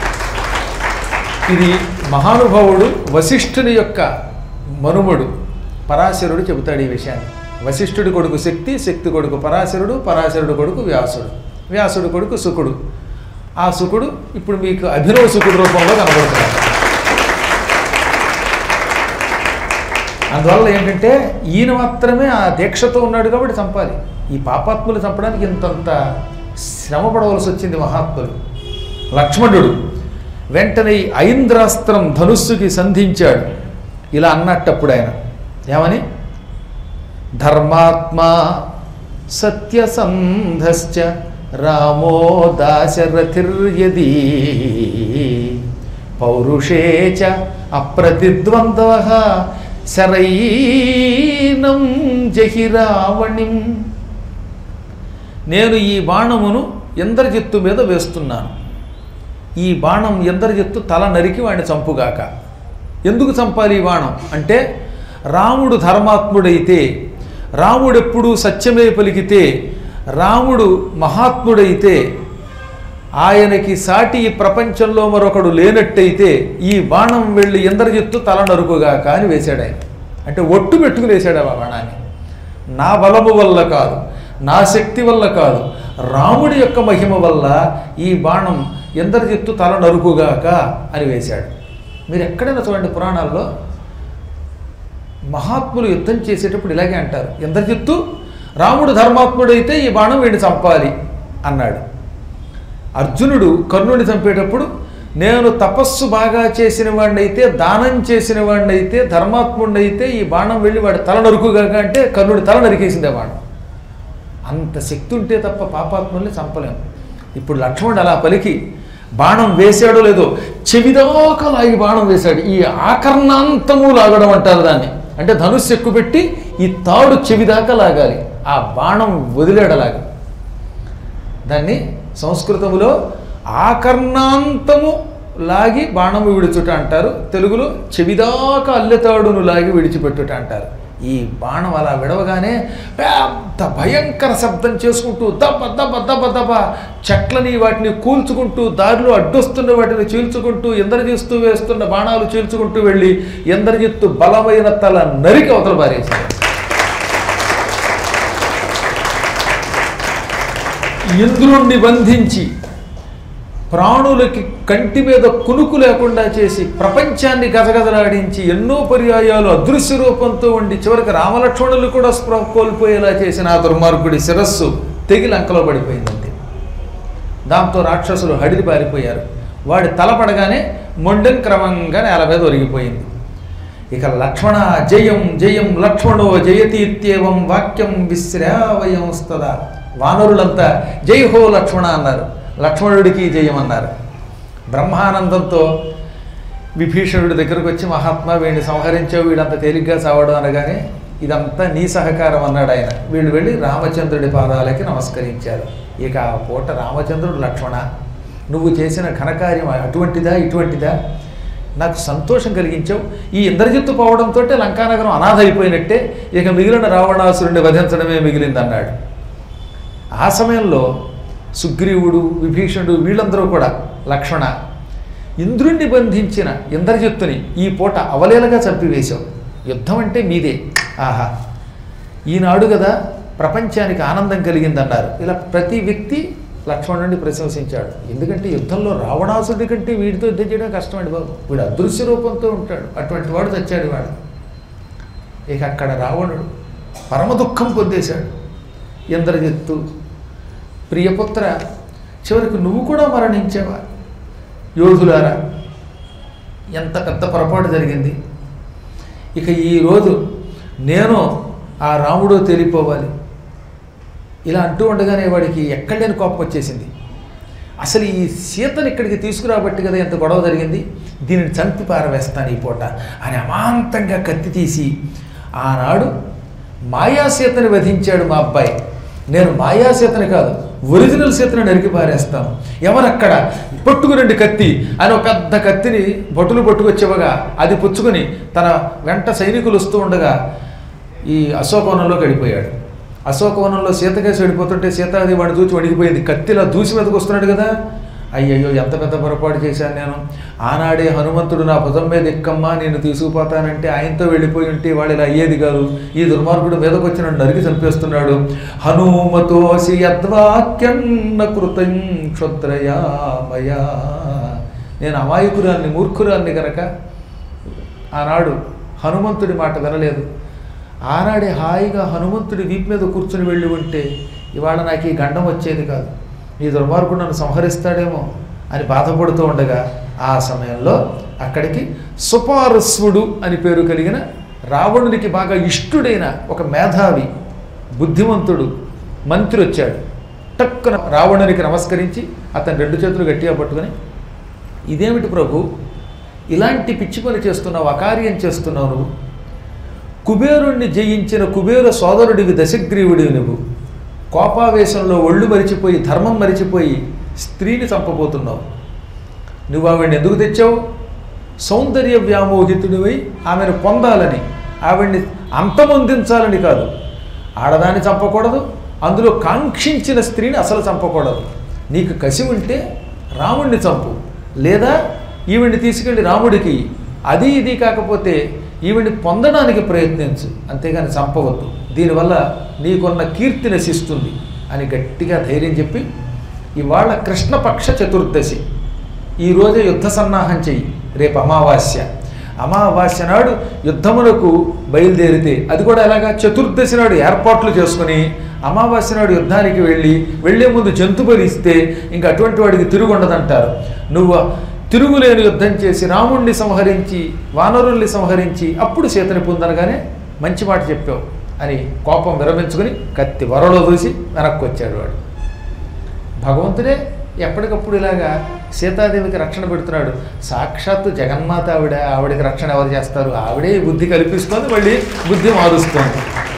ఇది మహానుభావుడు వశిష్ఠుని యొక్క మనుమడు పరాశరుడు చెబుతాడు ఈ విషయాన్ని వశిష్ఠుడి కొడుకు శక్తి శక్తి కొడుకు పరాశరుడు పరాశరుడు కొడుకు వ్యాసుడు వ్యాసుడు కొడుకు సుకుడు ఆ సుకుడు ఇప్పుడు మీకు అభినవ సుకుడు రూపంలో కనబడుతున్నాడు అందువల్ల ఏంటంటే ఈయన మాత్రమే ఆ దీక్షతో ఉన్నాడు కాబట్టి చంపాలి ఈ పాపాత్ములు చంపడానికి ఇంతంత శ్రమ పడవలసి వచ్చింది మహాత్ములు లక్ష్మణుడు వెంటనే ఈ ఐంద్రాస్త్రం ధనుస్సుకి సంధించాడు ఇలా అన్నట్టప్పుడు ఆయన ఏమని ధర్మాత్మా సత్యసంధశ్చ రామో దాశరథిర్యదీ పౌరుషే చ అప్రతిద్వంద్వ శరైనం జహిరావణిం నేను ఈ బాణమును ఇంద్రజిత్తు మీద వేస్తున్నాను ఈ బాణం ఇంద్రజిత్తు తల నరికి వాడిని చంపుగాక ఎందుకు చంపాలి ఈ బాణం అంటే రాముడు ధర్మాత్ముడైతే రాముడెప్పుడు సత్యమే పలికితే రాముడు మహాత్ముడైతే ఆయనకి సాటి ఈ ప్రపంచంలో మరొకడు లేనట్టయితే ఈ బాణం వెళ్ళి ఇంద్రజిత్తు తల నరుకుగాక అని వేశాడు ఆయన అంటే ఒట్టు పెట్టుకుని వేశాడు ఆ బాణాన్ని నా బలము వల్ల కాదు నా శక్తి వల్ల కాదు రాముడి యొక్క మహిమ వల్ల ఈ బాణం ఇంద్రజిత్తు తల నరుకుగాక అని వేశాడు మీరు ఎక్కడైనా చూడండి పురాణాల్లో మహాత్ములు యుద్ధం చేసేటప్పుడు ఇలాగే అంటారు ఇంద్రజిత్తు రాముడు ధర్మాత్ముడైతే ఈ బాణం వీడిని చంపాలి అన్నాడు అర్జునుడు కర్ణుడిని చంపేటప్పుడు నేను తపస్సు బాగా చేసిన వాడినైతే దానం చేసిన వాడినైతే ధర్మాత్ముడినైతే ఈ బాణం వెళ్ళి వాడి తల నరుకుగాక అంటే కర్ణుడి తల నరికేసింది ఆ బాణం అంత శక్తి ఉంటే తప్ప పాపాత్ముల్ని చంపలేం ఇప్పుడు లక్ష్మణుడు అలా పలికి బాణం వేశాడో లేదో చెవిదాకా లాగి బాణం వేశాడు ఈ ఆకర్ణాంతము లాగడం అంటారు దాన్ని అంటే ధనుస్సు ఎక్కుపెట్టి ఈ తాడు చెవిదాకా లాగాలి ఆ బాణం వదిలేడలాగా దాన్ని సంస్కృతములో ఆకర్ణాంతము లాగి బాణము విడుచుట అంటారు తెలుగులో చెవిదాకా అల్లెతాడును లాగి విడిచిపెట్టుట అంటారు ఈ బాణం అలా విడవగానే పెద్ద భయంకర శబ్దం చేసుకుంటూ దబ్బ దబ్బ దబ్బ దబ్బ చెట్లని వాటిని కూల్చుకుంటూ దారిలో అడ్డొస్తున్న వాటిని చీల్చుకుంటూ ఇంద్రజిత్తు వేస్తున్న బాణాలు చీల్చుకుంటూ వెళ్ళి ఇంద్రజిత్తు బలమైన తల నరికి అవతల పారేశాడు ఇంద్రుణ్ణి బంధించి ప్రాణులకి కంటి మీద కునుకు లేకుండా చేసి ప్రపంచాన్ని గజగజలాడించి ఎన్నో పర్యాయాలు అదృశ్య రూపంతో ఉండి చివరికి రామలక్ష్మణులు కూడా స్పృహ కోల్పోయేలా చేసిన ఆ దుర్మార్గుడి శిరస్సు తెగి లంకలో పడిపోయిందండి దాంతో రాక్షసులు హడిది పారిపోయారు వాడి తల పడగానే మొండెం క్రమంగా నేల మీద ఒరిగిపోయింది ఇక లక్ష్మణ జయం జయం లక్ష్మణో జయతీత్యేవం వాక్యం విశ్రావయం స్తదా వానరులంతా జై హో లక్ష్మణ అన్నారు లక్ష్మణుడికి జయమన్నారు బ్రహ్మానందంతో విభీషణుడి దగ్గరకు వచ్చి మహాత్మా వీడిని సంహరించావు వీడంత తేలిగ్గా చావడం అనగానే ఇదంతా నీ సహకారం అన్నాడు ఆయన వీళ్ళు వెళ్ళి రామచంద్రుడి పాదాలకి నమస్కరించారు ఇక ఆ పూట రామచంద్రుడు లక్ష్మణ నువ్వు చేసిన ఘనకార్యం అటువంటిదా ఇటువంటిదా నాకు సంతోషం కలిగించావు ఈ ఇంద్రజిత్తు పోవడంతో లంకానగరం అనాథ అయిపోయినట్టే ఇక మిగిలిన రావణాసురుడిని వధించడమే మిగిలిందన్నాడు ఆ సమయంలో సుగ్రీవుడు విభీషణుడు వీళ్ళందరూ కూడా లక్ష్మణ ఇంద్రుణ్ణి బంధించిన ఇంద్రజిత్తుని ఈ పూట అవలేలగా చంపివేశావు యుద్ధం అంటే మీదే ఆహా ఈనాడు కదా ప్రపంచానికి ఆనందం కలిగిందన్నారు ఇలా ప్రతి వ్యక్తి లక్ష్మణుడిని ప్రశంసించాడు ఎందుకంటే యుద్ధంలో రావణాసుడి కంటే వీడితో యుద్ధం చేయడం కష్టమండి బాబు వీడు అదృశ్య రూపంతో ఉంటాడు అటువంటి వాడు తెచ్చాడు వాడు ఇక అక్కడ రావణుడు పరమ దుఃఖం పొందేశాడు ఇంద్రజిత్తు ప్రియపుత్ర చివరికి నువ్వు కూడా మరణించావా యోధులారా ఎంత పెద్ద పొరపాటు జరిగింది ఇక ఈరోజు నేను ఆ రాముడో తెలిపోవాలి ఇలా అంటూ ఉండగానే వాడికి ఎక్కడ లేని కోపం వచ్చేసింది అసలు ఈ సీతను ఇక్కడికి తీసుకురాబట్టి కదా ఎంత గొడవ జరిగింది దీనిని చంపి పారవేస్తాను ఈ పూట అని అమాంతంగా కత్తి తీసి ఆనాడు మాయా సీతని వధించాడు మా అబ్బాయి నేను మాయా సీతని కాదు ఒరిజినల్ సీతను నరికి పారేస్తాను ఎవరక్కడ పట్టుకురండి కత్తి అని ఒక పెద్ద కత్తిని భటులు పట్టుకొచ్చేవగా అది పుచ్చుకొని తన వెంట సైనికులు వస్తూ ఉండగా ఈ అశోకవనంలో గడిపోయాడు అశోకవనంలో సీతకేసి వెళ్ళిపోతుంటే సీతాది వాడిని చూసి వణికిపోయింది కత్తిలా దూసి మీదకి వస్తున్నాడు కదా అయ్యయ్యో ఎంత పెద్ద పొరపాటు చేశాను నేను ఆనాడే హనుమంతుడు నా భుజం మీద ఎక్కమ్మా నేను తీసుకుపోతానంటే ఆయనతో వెళ్ళిపోయి ఉంటే వాడు ఇలా అయ్యేది కాదు ఈ దుర్మార్గుడు మీదకి వచ్చి నన్ను నరికి చంపేస్తున్నాడు హనుమతోసి యద్వాక్యన్న కృతం క్షుద్రయామయా నేను అమాయకురాన్ని మూర్ఖురాన్ని గనక ఆనాడు హనుమంతుడి మాట వినలేదు ఆనాడే హాయిగా హనుమంతుడి వీపు మీద కూర్చుని వెళ్ళి ఉంటే ఇవాళ నాకు ఈ గండం వచ్చేది కాదు ఈ దుర్మార్గుడు నన్ను సంహరిస్తాడేమో అని బాధపడుతూ ఉండగా ఆ సమయంలో అక్కడికి సుపారస్వుడు అని పేరు కలిగిన రావణునికి బాగా ఇష్టుడైన ఒక మేధావి బుద్ధిమంతుడు మంత్రి వచ్చాడు టక్కున రావణునికి నమస్కరించి అతని రెండు చేతులు గట్టిగా పట్టుకొని ఇదేమిటి ప్రభు ఇలాంటి పిచ్చి పని చేస్తున్నావు అకార్యం చేస్తున్నావు నువ్వు కుబేరుణ్ణి జయించిన కుబేర సోదరుడివి దశగ్రీవుడివి నువ్వు కోపావేశంలో ఒళ్ళు మరిచిపోయి ధర్మం మరిచిపోయి స్త్రీని చంపబోతున్నావు నువ్వు ఆవిడని ఎందుకు తెచ్చావు సౌందర్య వ్యామోహితుడివై ఆమెను పొందాలని ఆవిడ్ని అంతమొందించాలని కాదు ఆడదాన్ని చంపకూడదు అందులో కాంక్షించిన స్త్రీని అసలు చంపకూడదు నీకు కసి ఉంటే రాముణ్ణి చంపు లేదా ఈవిడ్ని తీసుకెళ్ళి రాముడికి అది ఇది కాకపోతే ఈవిడ్ని పొందడానికి ప్రయత్నించు అంతేగాని చంపవద్దు దీనివల్ల నీకున్న కీర్తి నశిస్తుంది అని గట్టిగా ధైర్యం చెప్పి ఇవాళ కృష్ణపక్ష చతుర్దశి ఈరోజే యుద్ధ సన్నాహం చెయ్యి రేపు అమావాస్య అమావాస్య నాడు యుద్ధమునకు బయలుదేరితే అది కూడా ఎలాగా చతుర్దశి నాడు ఏర్పాట్లు చేసుకుని అమావాస్య నాడు యుద్ధానికి వెళ్ళి వెళ్లే ముందు జంతు బలి ఇస్తే ఇంక అటువంటి వాడికి తిరుగుండదంటారు నువ్వు తిరుగులేని యుద్ధం చేసి రాముణ్ణి సంహరించి వానరుల్ని సంహరించి అప్పుడు సీతని పొందనగానే మంచి మాట చెప్పావు అని కోపం విరమించుకుని కత్తి వరలో దూసి వెనక్కి వచ్చాడు వాడు భగవంతుడే ఎప్పటికప్పుడు ఇలాగా సీతాదేవికి రక్షణ పెడుతున్నాడు సాక్షాత్తు జగన్మాత ఆవిడ ఆవిడకి రక్షణ ఎవరు చేస్తారు ఆవిడే ఈ బుద్ధి కల్పిస్తోంది మళ్ళీ బుద్ధి మారుస్తోంది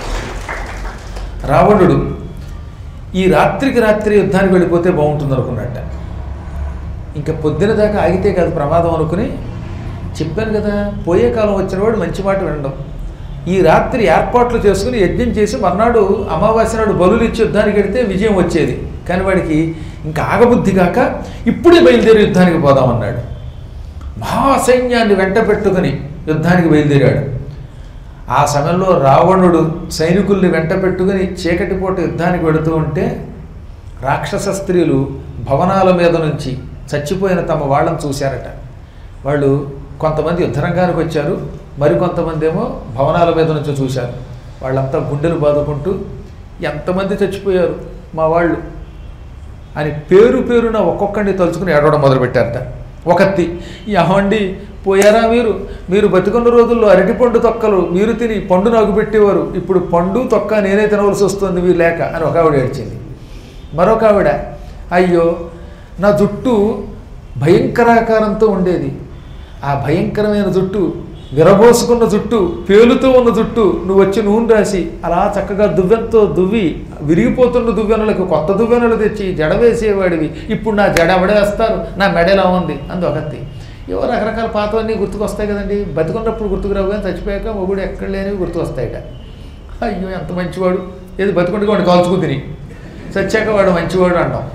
రావణుడు ఈ రాత్రికి రాత్రి యుద్ధానికి వెళ్ళిపోతే బాగుంటుంది అనుకున్నట్ట ఇంకా పొద్దున దాకా ఆగితే కాదు ప్రమాదం అనుకుని చెప్పాను కదా పోయే కాలం వచ్చినవాడు మంచి మాట వినడం ఈ రాత్రి ఏర్పాట్లు చేసుకుని యజ్ఞం చేసి మర్నాడు అమావాస్య నాడు బలులు ఇచ్చి యుద్ధానికి వెడితే విజయం వచ్చేది కానీ వాడికి ఇంకా ఆగబుద్ధి కాక ఇప్పుడే బయలుదేరి యుద్ధానికి పోదామన్నాడు మహాసైన్యాన్ని వెంట పెట్టుకుని యుద్ధానికి బయలుదేరాడు ఆ సమయంలో రావణుడు సైనికుల్ని వెంట పెట్టుకుని చీకటి పూట యుద్ధానికి వెడుతూ ఉంటే రాక్షస స్త్రీలు భవనాల మీద నుంచి చచ్చిపోయిన తమ వాళ్ళని చూశారట వాళ్ళు కొంతమంది యుద్ధరంగానికి వచ్చారు మరికొంతమంది ఏమో భవనాల మీద నుంచి చూశారు వాళ్ళంతా గుండెలు బాదుకుంటూ ఎంతమంది చచ్చిపోయారు మా వాళ్ళు అని పేరు పేరున ఒక్కొక్కడిని తలుచుకుని ఏడవడం మొదలుపెట్టారట ఒకత్తి యహండి పోయారా మీరు మీరు బతికున్న రోజుల్లో అరటిపండు తొక్కలు మీరు తిని పండు నాకు పెట్టేవారు ఇప్పుడు పండు తొక్క నేనే తినవలసి వస్తుంది మీరు లేక అని ఒక ఆవిడ ఏడ్చింది మరొక ఆవిడ అయ్యో నా జుట్టు భయంకరాకారంతో ఉండేది ఆ భయంకరమైన జుట్టు విరబోసుకున్న జుట్టు పేలుతూ ఉన్న జుట్టు నువ్వు వచ్చి నూనె రాసి అలా చక్కగా దువ్వెనతో దువ్వి విరిగిపోతున్న దువ్వెనలకు కొత్త దువ్వెనలు తెచ్చి జడ వేసేవాడివి ఇప్పుడు నా జడ ఎవడేస్తారు నా మెడ ఎలా ఉంది అందు ఒకటి ఏవో రకరకాల పాతవన్నీ గుర్తుకొస్తాయి కదండి బతుకున్నప్పుడు గుర్తుకురావు కానీ చచ్చిపోయాక మొగుడు ఎక్కడ లేనివి గుర్తుకొస్తాయిట అయ్యో ఎంత మంచివాడు ఏది బతుకుంటే వాడు కాల్చుకు తిని చచ్చాక వాడు మంచివాడు అంటాం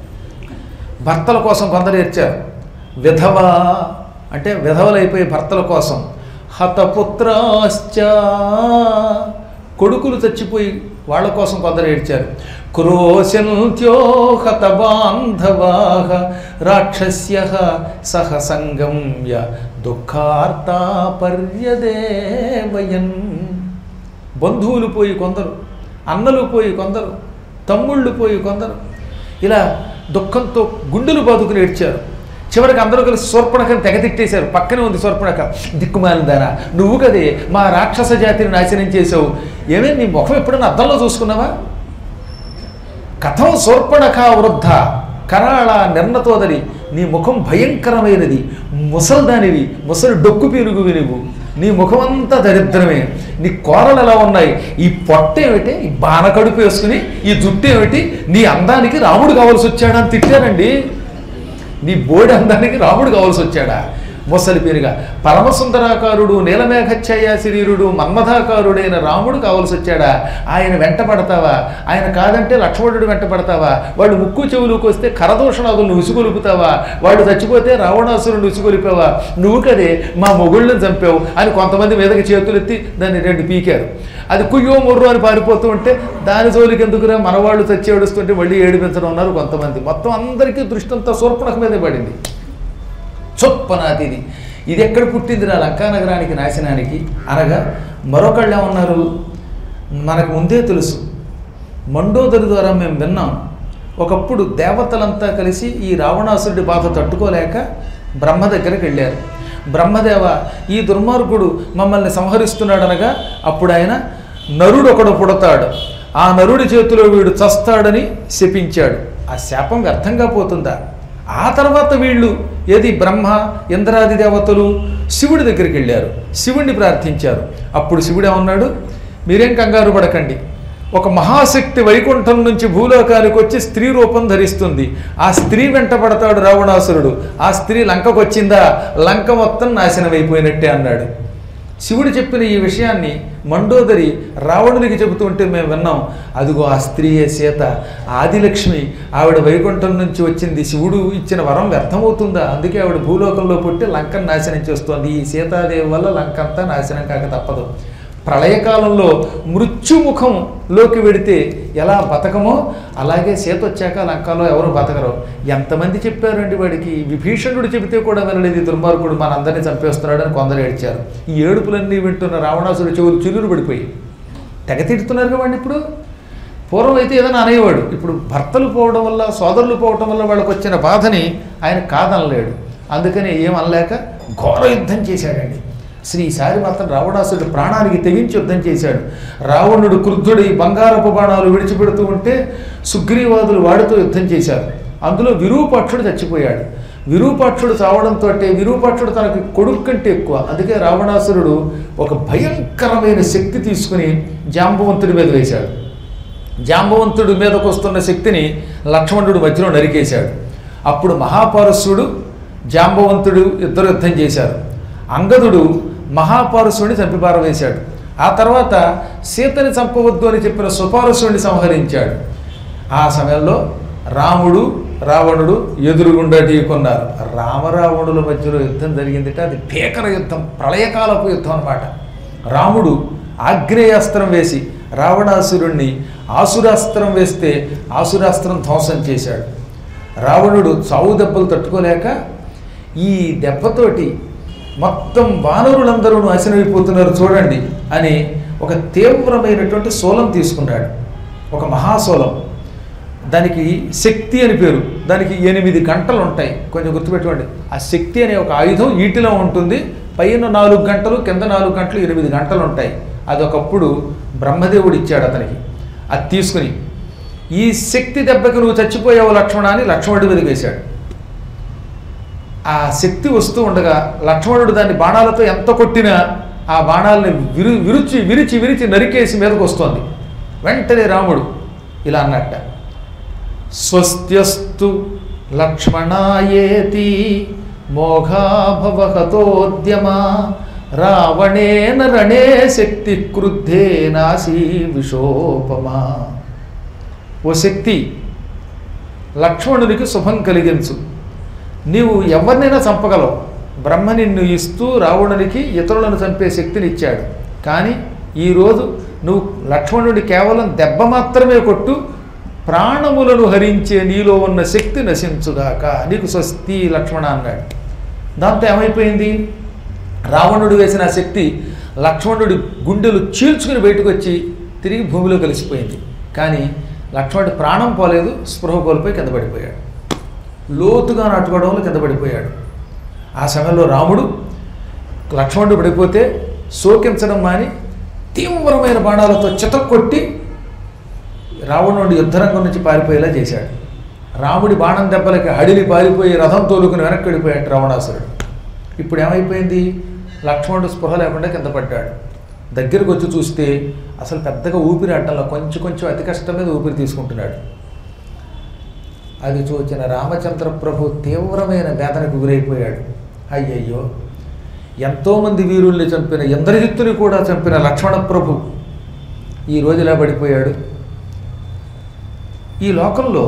భర్తల కోసం కొందరు ఏడ్చారు విధవ అంటే విధవలైపోయి భర్తల కోసం హతపుత్రాశ్చ కొడుకులు చచ్చిపోయి వాళ్ళ కోసం కొందరు ఏడ్చారు క్రోశంత్యో హత బాంధవాహ రాక్షస్య సహ సంగమ్య దుఃఖార్తా పర్యదేవయన్ బంధువులు పోయి కొందరు అన్నలు పోయి కొందరు తమ్ముళ్ళు పోయి కొందరు ఇలా దుఃఖంతో గుండెలు బాదుకుని ఏడ్చారు చివరికి అందరూ కలిసి శూర్పణకని తెగతిట్టేశారు పక్కనే ఉంది శూర్పణక దిక్కుమాలిందానా నువ్వు కదే మా రాక్షస జాతిని నాశనం చేసావు ఏమే నీ ముఖం ఎప్పుడైనా అద్దంలో చూసుకున్నావా కథం శూర్పణఖ వృద్ధ కరాళ నిర్ణతోదరి నీ ముఖం భయంకరమైనది ముసల్దానివి ముసలి డొక్కు పీరుగువి నువ్వు నీ ముఖమంతా దరిద్రమే నీ కోరలు ఎలా ఉన్నాయి ఈ పొట్ట ఏమిటి ఈ బాణ కడుపు వేసుకుని ఈ జుట్టు ఏమిటి నీ అందానికి రాముడు కావాల్సి వచ్చాడా అని తిట్టారండి నీ బోడి అందానికి రాముడు కావాల్సి వచ్చాడా ముసలి పేరుగా పరమసుందరాకారుడు నీలమేఘఛాయ శరీరుడు మన్మథాకారుడైన రాముడు కావాల్సి వచ్చాడా ఆయన వెంట పడతావా ఆయన కాదంటే లక్ష్మణుడు వెంట పడతావా వాళ్ళు ముక్కు చెవులకు వస్తే కరదోషణాదులను ఉసుగొలుపుతావా వాళ్ళు చచ్చిపోతే రావణాసురుని ఉసుగొలిపావా నువ్వు కదే మా మొగుళ్ళని చంపావు అని కొంతమంది మీదకి చేతులెత్తి దాన్ని రెండు పీకారు అది కుయ్యో ముర్రు అని పారిపోతూ ఉంటే దాని జోలికి ఎందుకురా మనవాళ్ళు చచ్చి ఏడుస్తుంటే మళ్ళీ ఏడిపించడం ఉన్నారు కొంతమంది మొత్తం అందరికీ దృష్టంతా సూర్పణక మీదే పడింది చొప్పనాతిది ఇది ఎక్కడ పుట్టింది నా లంకా నగరానికి నాశనానికి అనగా మరొకళ్ళు ఏమన్నారు మనకు ముందే తెలుసు మండోదరి ద్వారా మేము విన్నాం ఒకప్పుడు దేవతలంతా కలిసి ఈ రావణాసురుడి బాధ తట్టుకోలేక బ్రహ్మ దగ్గరికి వెళ్ళారు బ్రహ్మదేవ ఈ దుర్మార్గుడు మమ్మల్ని సంహరిస్తున్నాడనగా అప్పుడు ఆయన నరుడు ఒకడు పుడతాడు ఆ నరుడి చేతిలో వీడు చస్తాడని శపించాడు ఆ శాపం వ్యర్థంగా పోతుందా ఆ తర్వాత వీళ్ళు ఏది బ్రహ్మ ఇంద్రాది దేవతలు శివుడి దగ్గరికి వెళ్ళారు శివుణ్ణి ప్రార్థించారు అప్పుడు శివుడు ఏమన్నాడు మీరేం కంగారు పడకండి ఒక మహాశక్తి వైకుంఠం నుంచి భూలోకానికి వచ్చి స్త్రీ రూపం ధరిస్తుంది ఆ స్త్రీ వెంట పడతాడు రావణాసురుడు ఆ స్త్రీ లంకకు వచ్చిందా లంక మొత్తం నాశనం అయిపోయినట్టే అన్నాడు శివుడు చెప్పిన ఈ విషయాన్ని మండోదరి రావణునికి చెబుతూ ఉంటే మేము విన్నాం అదిగో ఆ స్త్రీయే సీత ఆదిలక్ష్మి ఆవిడ వైకుంఠం నుంచి వచ్చింది శివుడు ఇచ్చిన వరం వ్యర్థమవుతుందా అందుకే ఆవిడ భూలోకంలో పుట్టి లంకను నాశనం చేస్తోంది ఈ సీతాదేవి వల్ల లంక అంతా నాశనం కాక తప్పదు ప్రళయకాలంలో మృత్యుముఖంలోకి వెడితే ఎలా బతకమో అలాగే సీత వచ్చాక లంకలో ఎవరు బతకరు ఎంతమంది చెప్పారండి వాడికి విభీషణుడు చెబితే కూడా వినలేదు ఈ దుర్మార్గుడు మనందరినీ చంపేస్తున్నాడని కొందరు ఏడ్చారు ఈ ఏడుపులన్నీ వింటున్న రావణాసుడు చెవులు చిల్లులు పడిపోయి తెగ తిడుతున్నారు వాడిని ఇప్పుడు పూర్వం అయితే ఏదైనా అనేవాడు ఇప్పుడు భర్తలు పోవడం వల్ల సోదరులు పోవడం వల్ల వాళ్ళకి వచ్చిన బాధని ఆయన కాదనలేడు అందుకని ఏం అనలేక ఘోర యుద్ధం చేశాడండి శ్రీసారి మాత్రం రావణాసుడు ప్రాణానికి తెగించి యుద్ధం చేశాడు రావణుడు క్రుద్ధుడై బంగారపు బాణాలు విడిచిపెడుతూ ఉంటే సుగ్రీవాదులు వాడితో యుద్ధం చేశారు అందులో విరూపాక్షుడు చచ్చిపోయాడు విరూపాక్షుడు చావడంతో విరూపాక్షుడు తనకి కొడుకు కంటే ఎక్కువ అందుకే రావణాసురుడు ఒక భయంకరమైన శక్తి తీసుకుని జాంబవంతుడి మీద వేశాడు జాంబవంతుడి మీదకు వస్తున్న శక్తిని లక్ష్మణుడు మధ్యలో నరికేశాడు అప్పుడు మహాపారస్యుడు జాంబవంతుడు ఇద్దరు యుద్ధం చేశారు అంగదుడు మహాపారసుని చంపి పారవేశాడు ఆ తర్వాత సీతని చంపవద్దు అని చెప్పిన సుపారసుని సంహరించాడు ఆ సమయంలో రాముడు రావణుడు ఎదురుగుండా ఢీకొన్నారు రామరావణుల మధ్యలో యుద్ధం జరిగిందిట అది భీకర యుద్ధం ప్రళయకాలపు యుద్ధం అన్నమాట రాముడు ఆగ్నేయాస్త్రం వేసి రావణాసురుణ్ణి ఆసురాస్త్రం వేస్తే ఆసురాస్త్రం ధ్వంసం చేశాడు రావణుడు చావు దెబ్బలు తట్టుకోలేక ఈ దెబ్బతోటి మొత్తం వానరులందరూ నాశనమైపోతున్నారు చూడండి అని ఒక తీవ్రమైనటువంటి శూలం తీసుకున్నాడు ఒక మహాశూలం దానికి శక్తి అని పేరు దానికి ఎనిమిది గంటలు ఉంటాయి కొంచెం గుర్తుపెట్టుకోండి ఆ శక్తి అనే ఒక ఆయుధం ఈటిలో ఉంటుంది పైన నాలుగు గంటలు కింద నాలుగు గంటలు ఎనిమిది గంటలు ఉంటాయి అది ఒకప్పుడు బ్రహ్మదేవుడు ఇచ్చాడు అతనికి అది తీసుకుని ఈ శక్తి దెబ్బకి నువ్వు చచ్చిపోయావు లక్ష్మణ అని లక్ష్మణుడి మీద వేశాడు ఆ శక్తి వస్తూ ఉండగా లక్ష్మణుడు దాన్ని బాణాలతో ఎంత కొట్టినా ఆ బాణాలని విరు విరుచి విరిచి విరిచి నరికేసి మీదకు వస్తోంది వెంటనే రాముడు ఇలా అన్నట్ట స్వస్త్యస్తు లక్ష్మణాయేతి మోఘాభవహతోద్యమ రావణేన రణే శక్తి క్రుద్ధే నాశీ విషోపమా ఓ శక్తి లక్ష్మణునికి శుభం కలిగించు నీవు ఎవరినైనా చంపగలవు బ్రహ్మ నిన్ను ఇస్తూ రావణునికి ఇతరులను చంపే శక్తిని ఇచ్చాడు కానీ ఈరోజు నువ్వు లక్ష్మణుడి కేవలం దెబ్బ మాత్రమే కొట్టు ప్రాణములను హరించే నీలో ఉన్న శక్తి నశించుగాక నీకు స్వస్తి లక్ష్మణ అన్నాడు దాంతో ఏమైపోయింది రావణుడు వేసిన ఆ శక్తి లక్ష్మణుడి గుండెలు చీల్చుకుని బయటకు వచ్చి తిరిగి భూమిలో కలిసిపోయింది కానీ లక్ష్మణుడి ప్రాణం పోలేదు స్పృహ కోల్పోయి కింద పడిపోయాడు లోతుగా నాటుకోవడంలో కింద పడిపోయాడు ఆ సమయంలో రాముడు లక్ష్మణుడు పడిపోతే శోకించడం మాని తీవ్రమైన బాణాలతో చితక్కొట్టి రావణుడి యుద్ధరంగం నుంచి పారిపోయేలా చేశాడు రాముడి బాణం దెబ్బలకి హడిలి పారిపోయి రథం తోలుకుని వెనక్కి వెళ్ళిపోయాడు రావణాసురుడు ఇప్పుడు ఏమైపోయింది లక్ష్మణుడు స్పృహ లేకుండా కింద పడ్డాడు దగ్గరకు వచ్చి చూస్తే అసలు పెద్దగా ఊపిరి అడ్డంలో కొంచెం కొంచెం అతి కష్టం మీద ఊపిరి తీసుకుంటున్నాడు అది చూచిన రామచంద్ర ప్రభు తీవ్రమైన వేదనకు గురైపోయాడు అయ్యయ్యో ఎంతోమంది వీరుల్ని చంపిన ఇంద్రజిత్తుని కూడా చంపిన లక్ష్మణ ప్రభు ఈ రోజు ఇలా పడిపోయాడు ఈ లోకంలో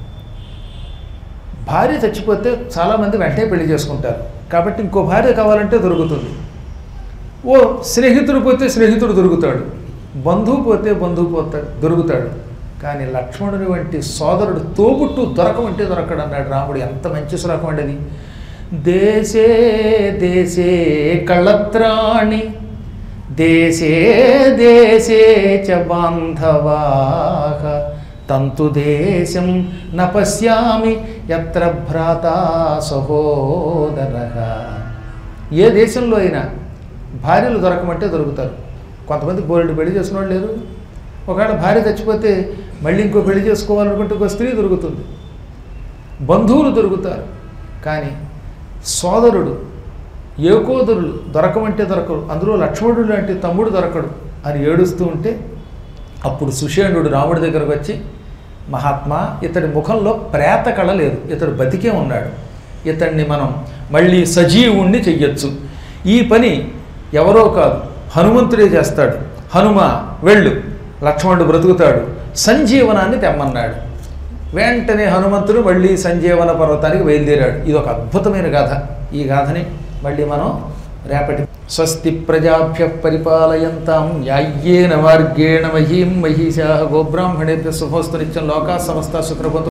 భార్య చచ్చిపోతే చాలామంది వెంటనే పెళ్లి చేసుకుంటారు కాబట్టి ఇంకో భార్య కావాలంటే దొరుకుతుంది ఓ స్నేహితుడు పోతే స్నేహితుడు దొరుకుతాడు బంధువు పోతే బంధువు పోతాడు దొరుకుతాడు కానీ లక్ష్మణుని వంటి సోదరుడు తోబుట్టు దొరకమంటే దొరకడు అన్నాడు రాముడు ఎంత మంచి శ్లోకం అండి అది దేశే దేశే కళత్రాణి దేశే దేశే చ బాంధవాహ తంతు దేశం న పశ్యామి ఎత్ర భ్రాత సహోదర ఏ దేశంలో అయినా భార్యలు దొరకమంటే దొరుకుతారు కొంతమంది బోల్డ్ పెళ్లి చేసుకున్న వాళ్ళు లేరు ఒకవేళ భార్య చచ్చిపోతే మళ్ళీ ఇంకో పెళ్లి చేసుకోవాలనుకుంటే ఒక స్త్రీ దొరుకుతుంది బంధువులు దొరుకుతారు కానీ సోదరుడు ఏకోదరులు దొరకమంటే దొరకడు అందులో లక్ష్మణుడు లాంటి తమ్ముడు దొరకడు అని ఏడుస్తూ ఉంటే అప్పుడు సుషేణుడు రాముడి దగ్గరకు వచ్చి మహాత్మా ఇతడి ముఖంలో ప్రేత కళ లేదు ఇతడు బతికే ఉన్నాడు ఇతన్ని మనం మళ్ళీ సజీవుణ్ణి చెయ్యొచ్చు ఈ పని ఎవరో కాదు హనుమంతుడే చేస్తాడు హనుమ వెళ్ళు లక్ష్మణుడు బ్రతుకుతాడు సంజీవనాన్ని తెమ్మన్నాడు వెంటనే హనుమంతుడు మళ్ళీ సంజీవన పర్వతానికి బయలుదేరాడు ఇది ఒక అద్భుతమైన గాథ ఈ గాథని మళ్ళీ మనం రేపటి స్వస్తి ప్రజాభ్య పరిపాలయంతాం యాయ్యేన మార్గేణ మహీం మహిషా గోబ్రాహ్మణేభ్య శుభోస్తు నిత్యం లోకా సమస్త సుఖభవంతు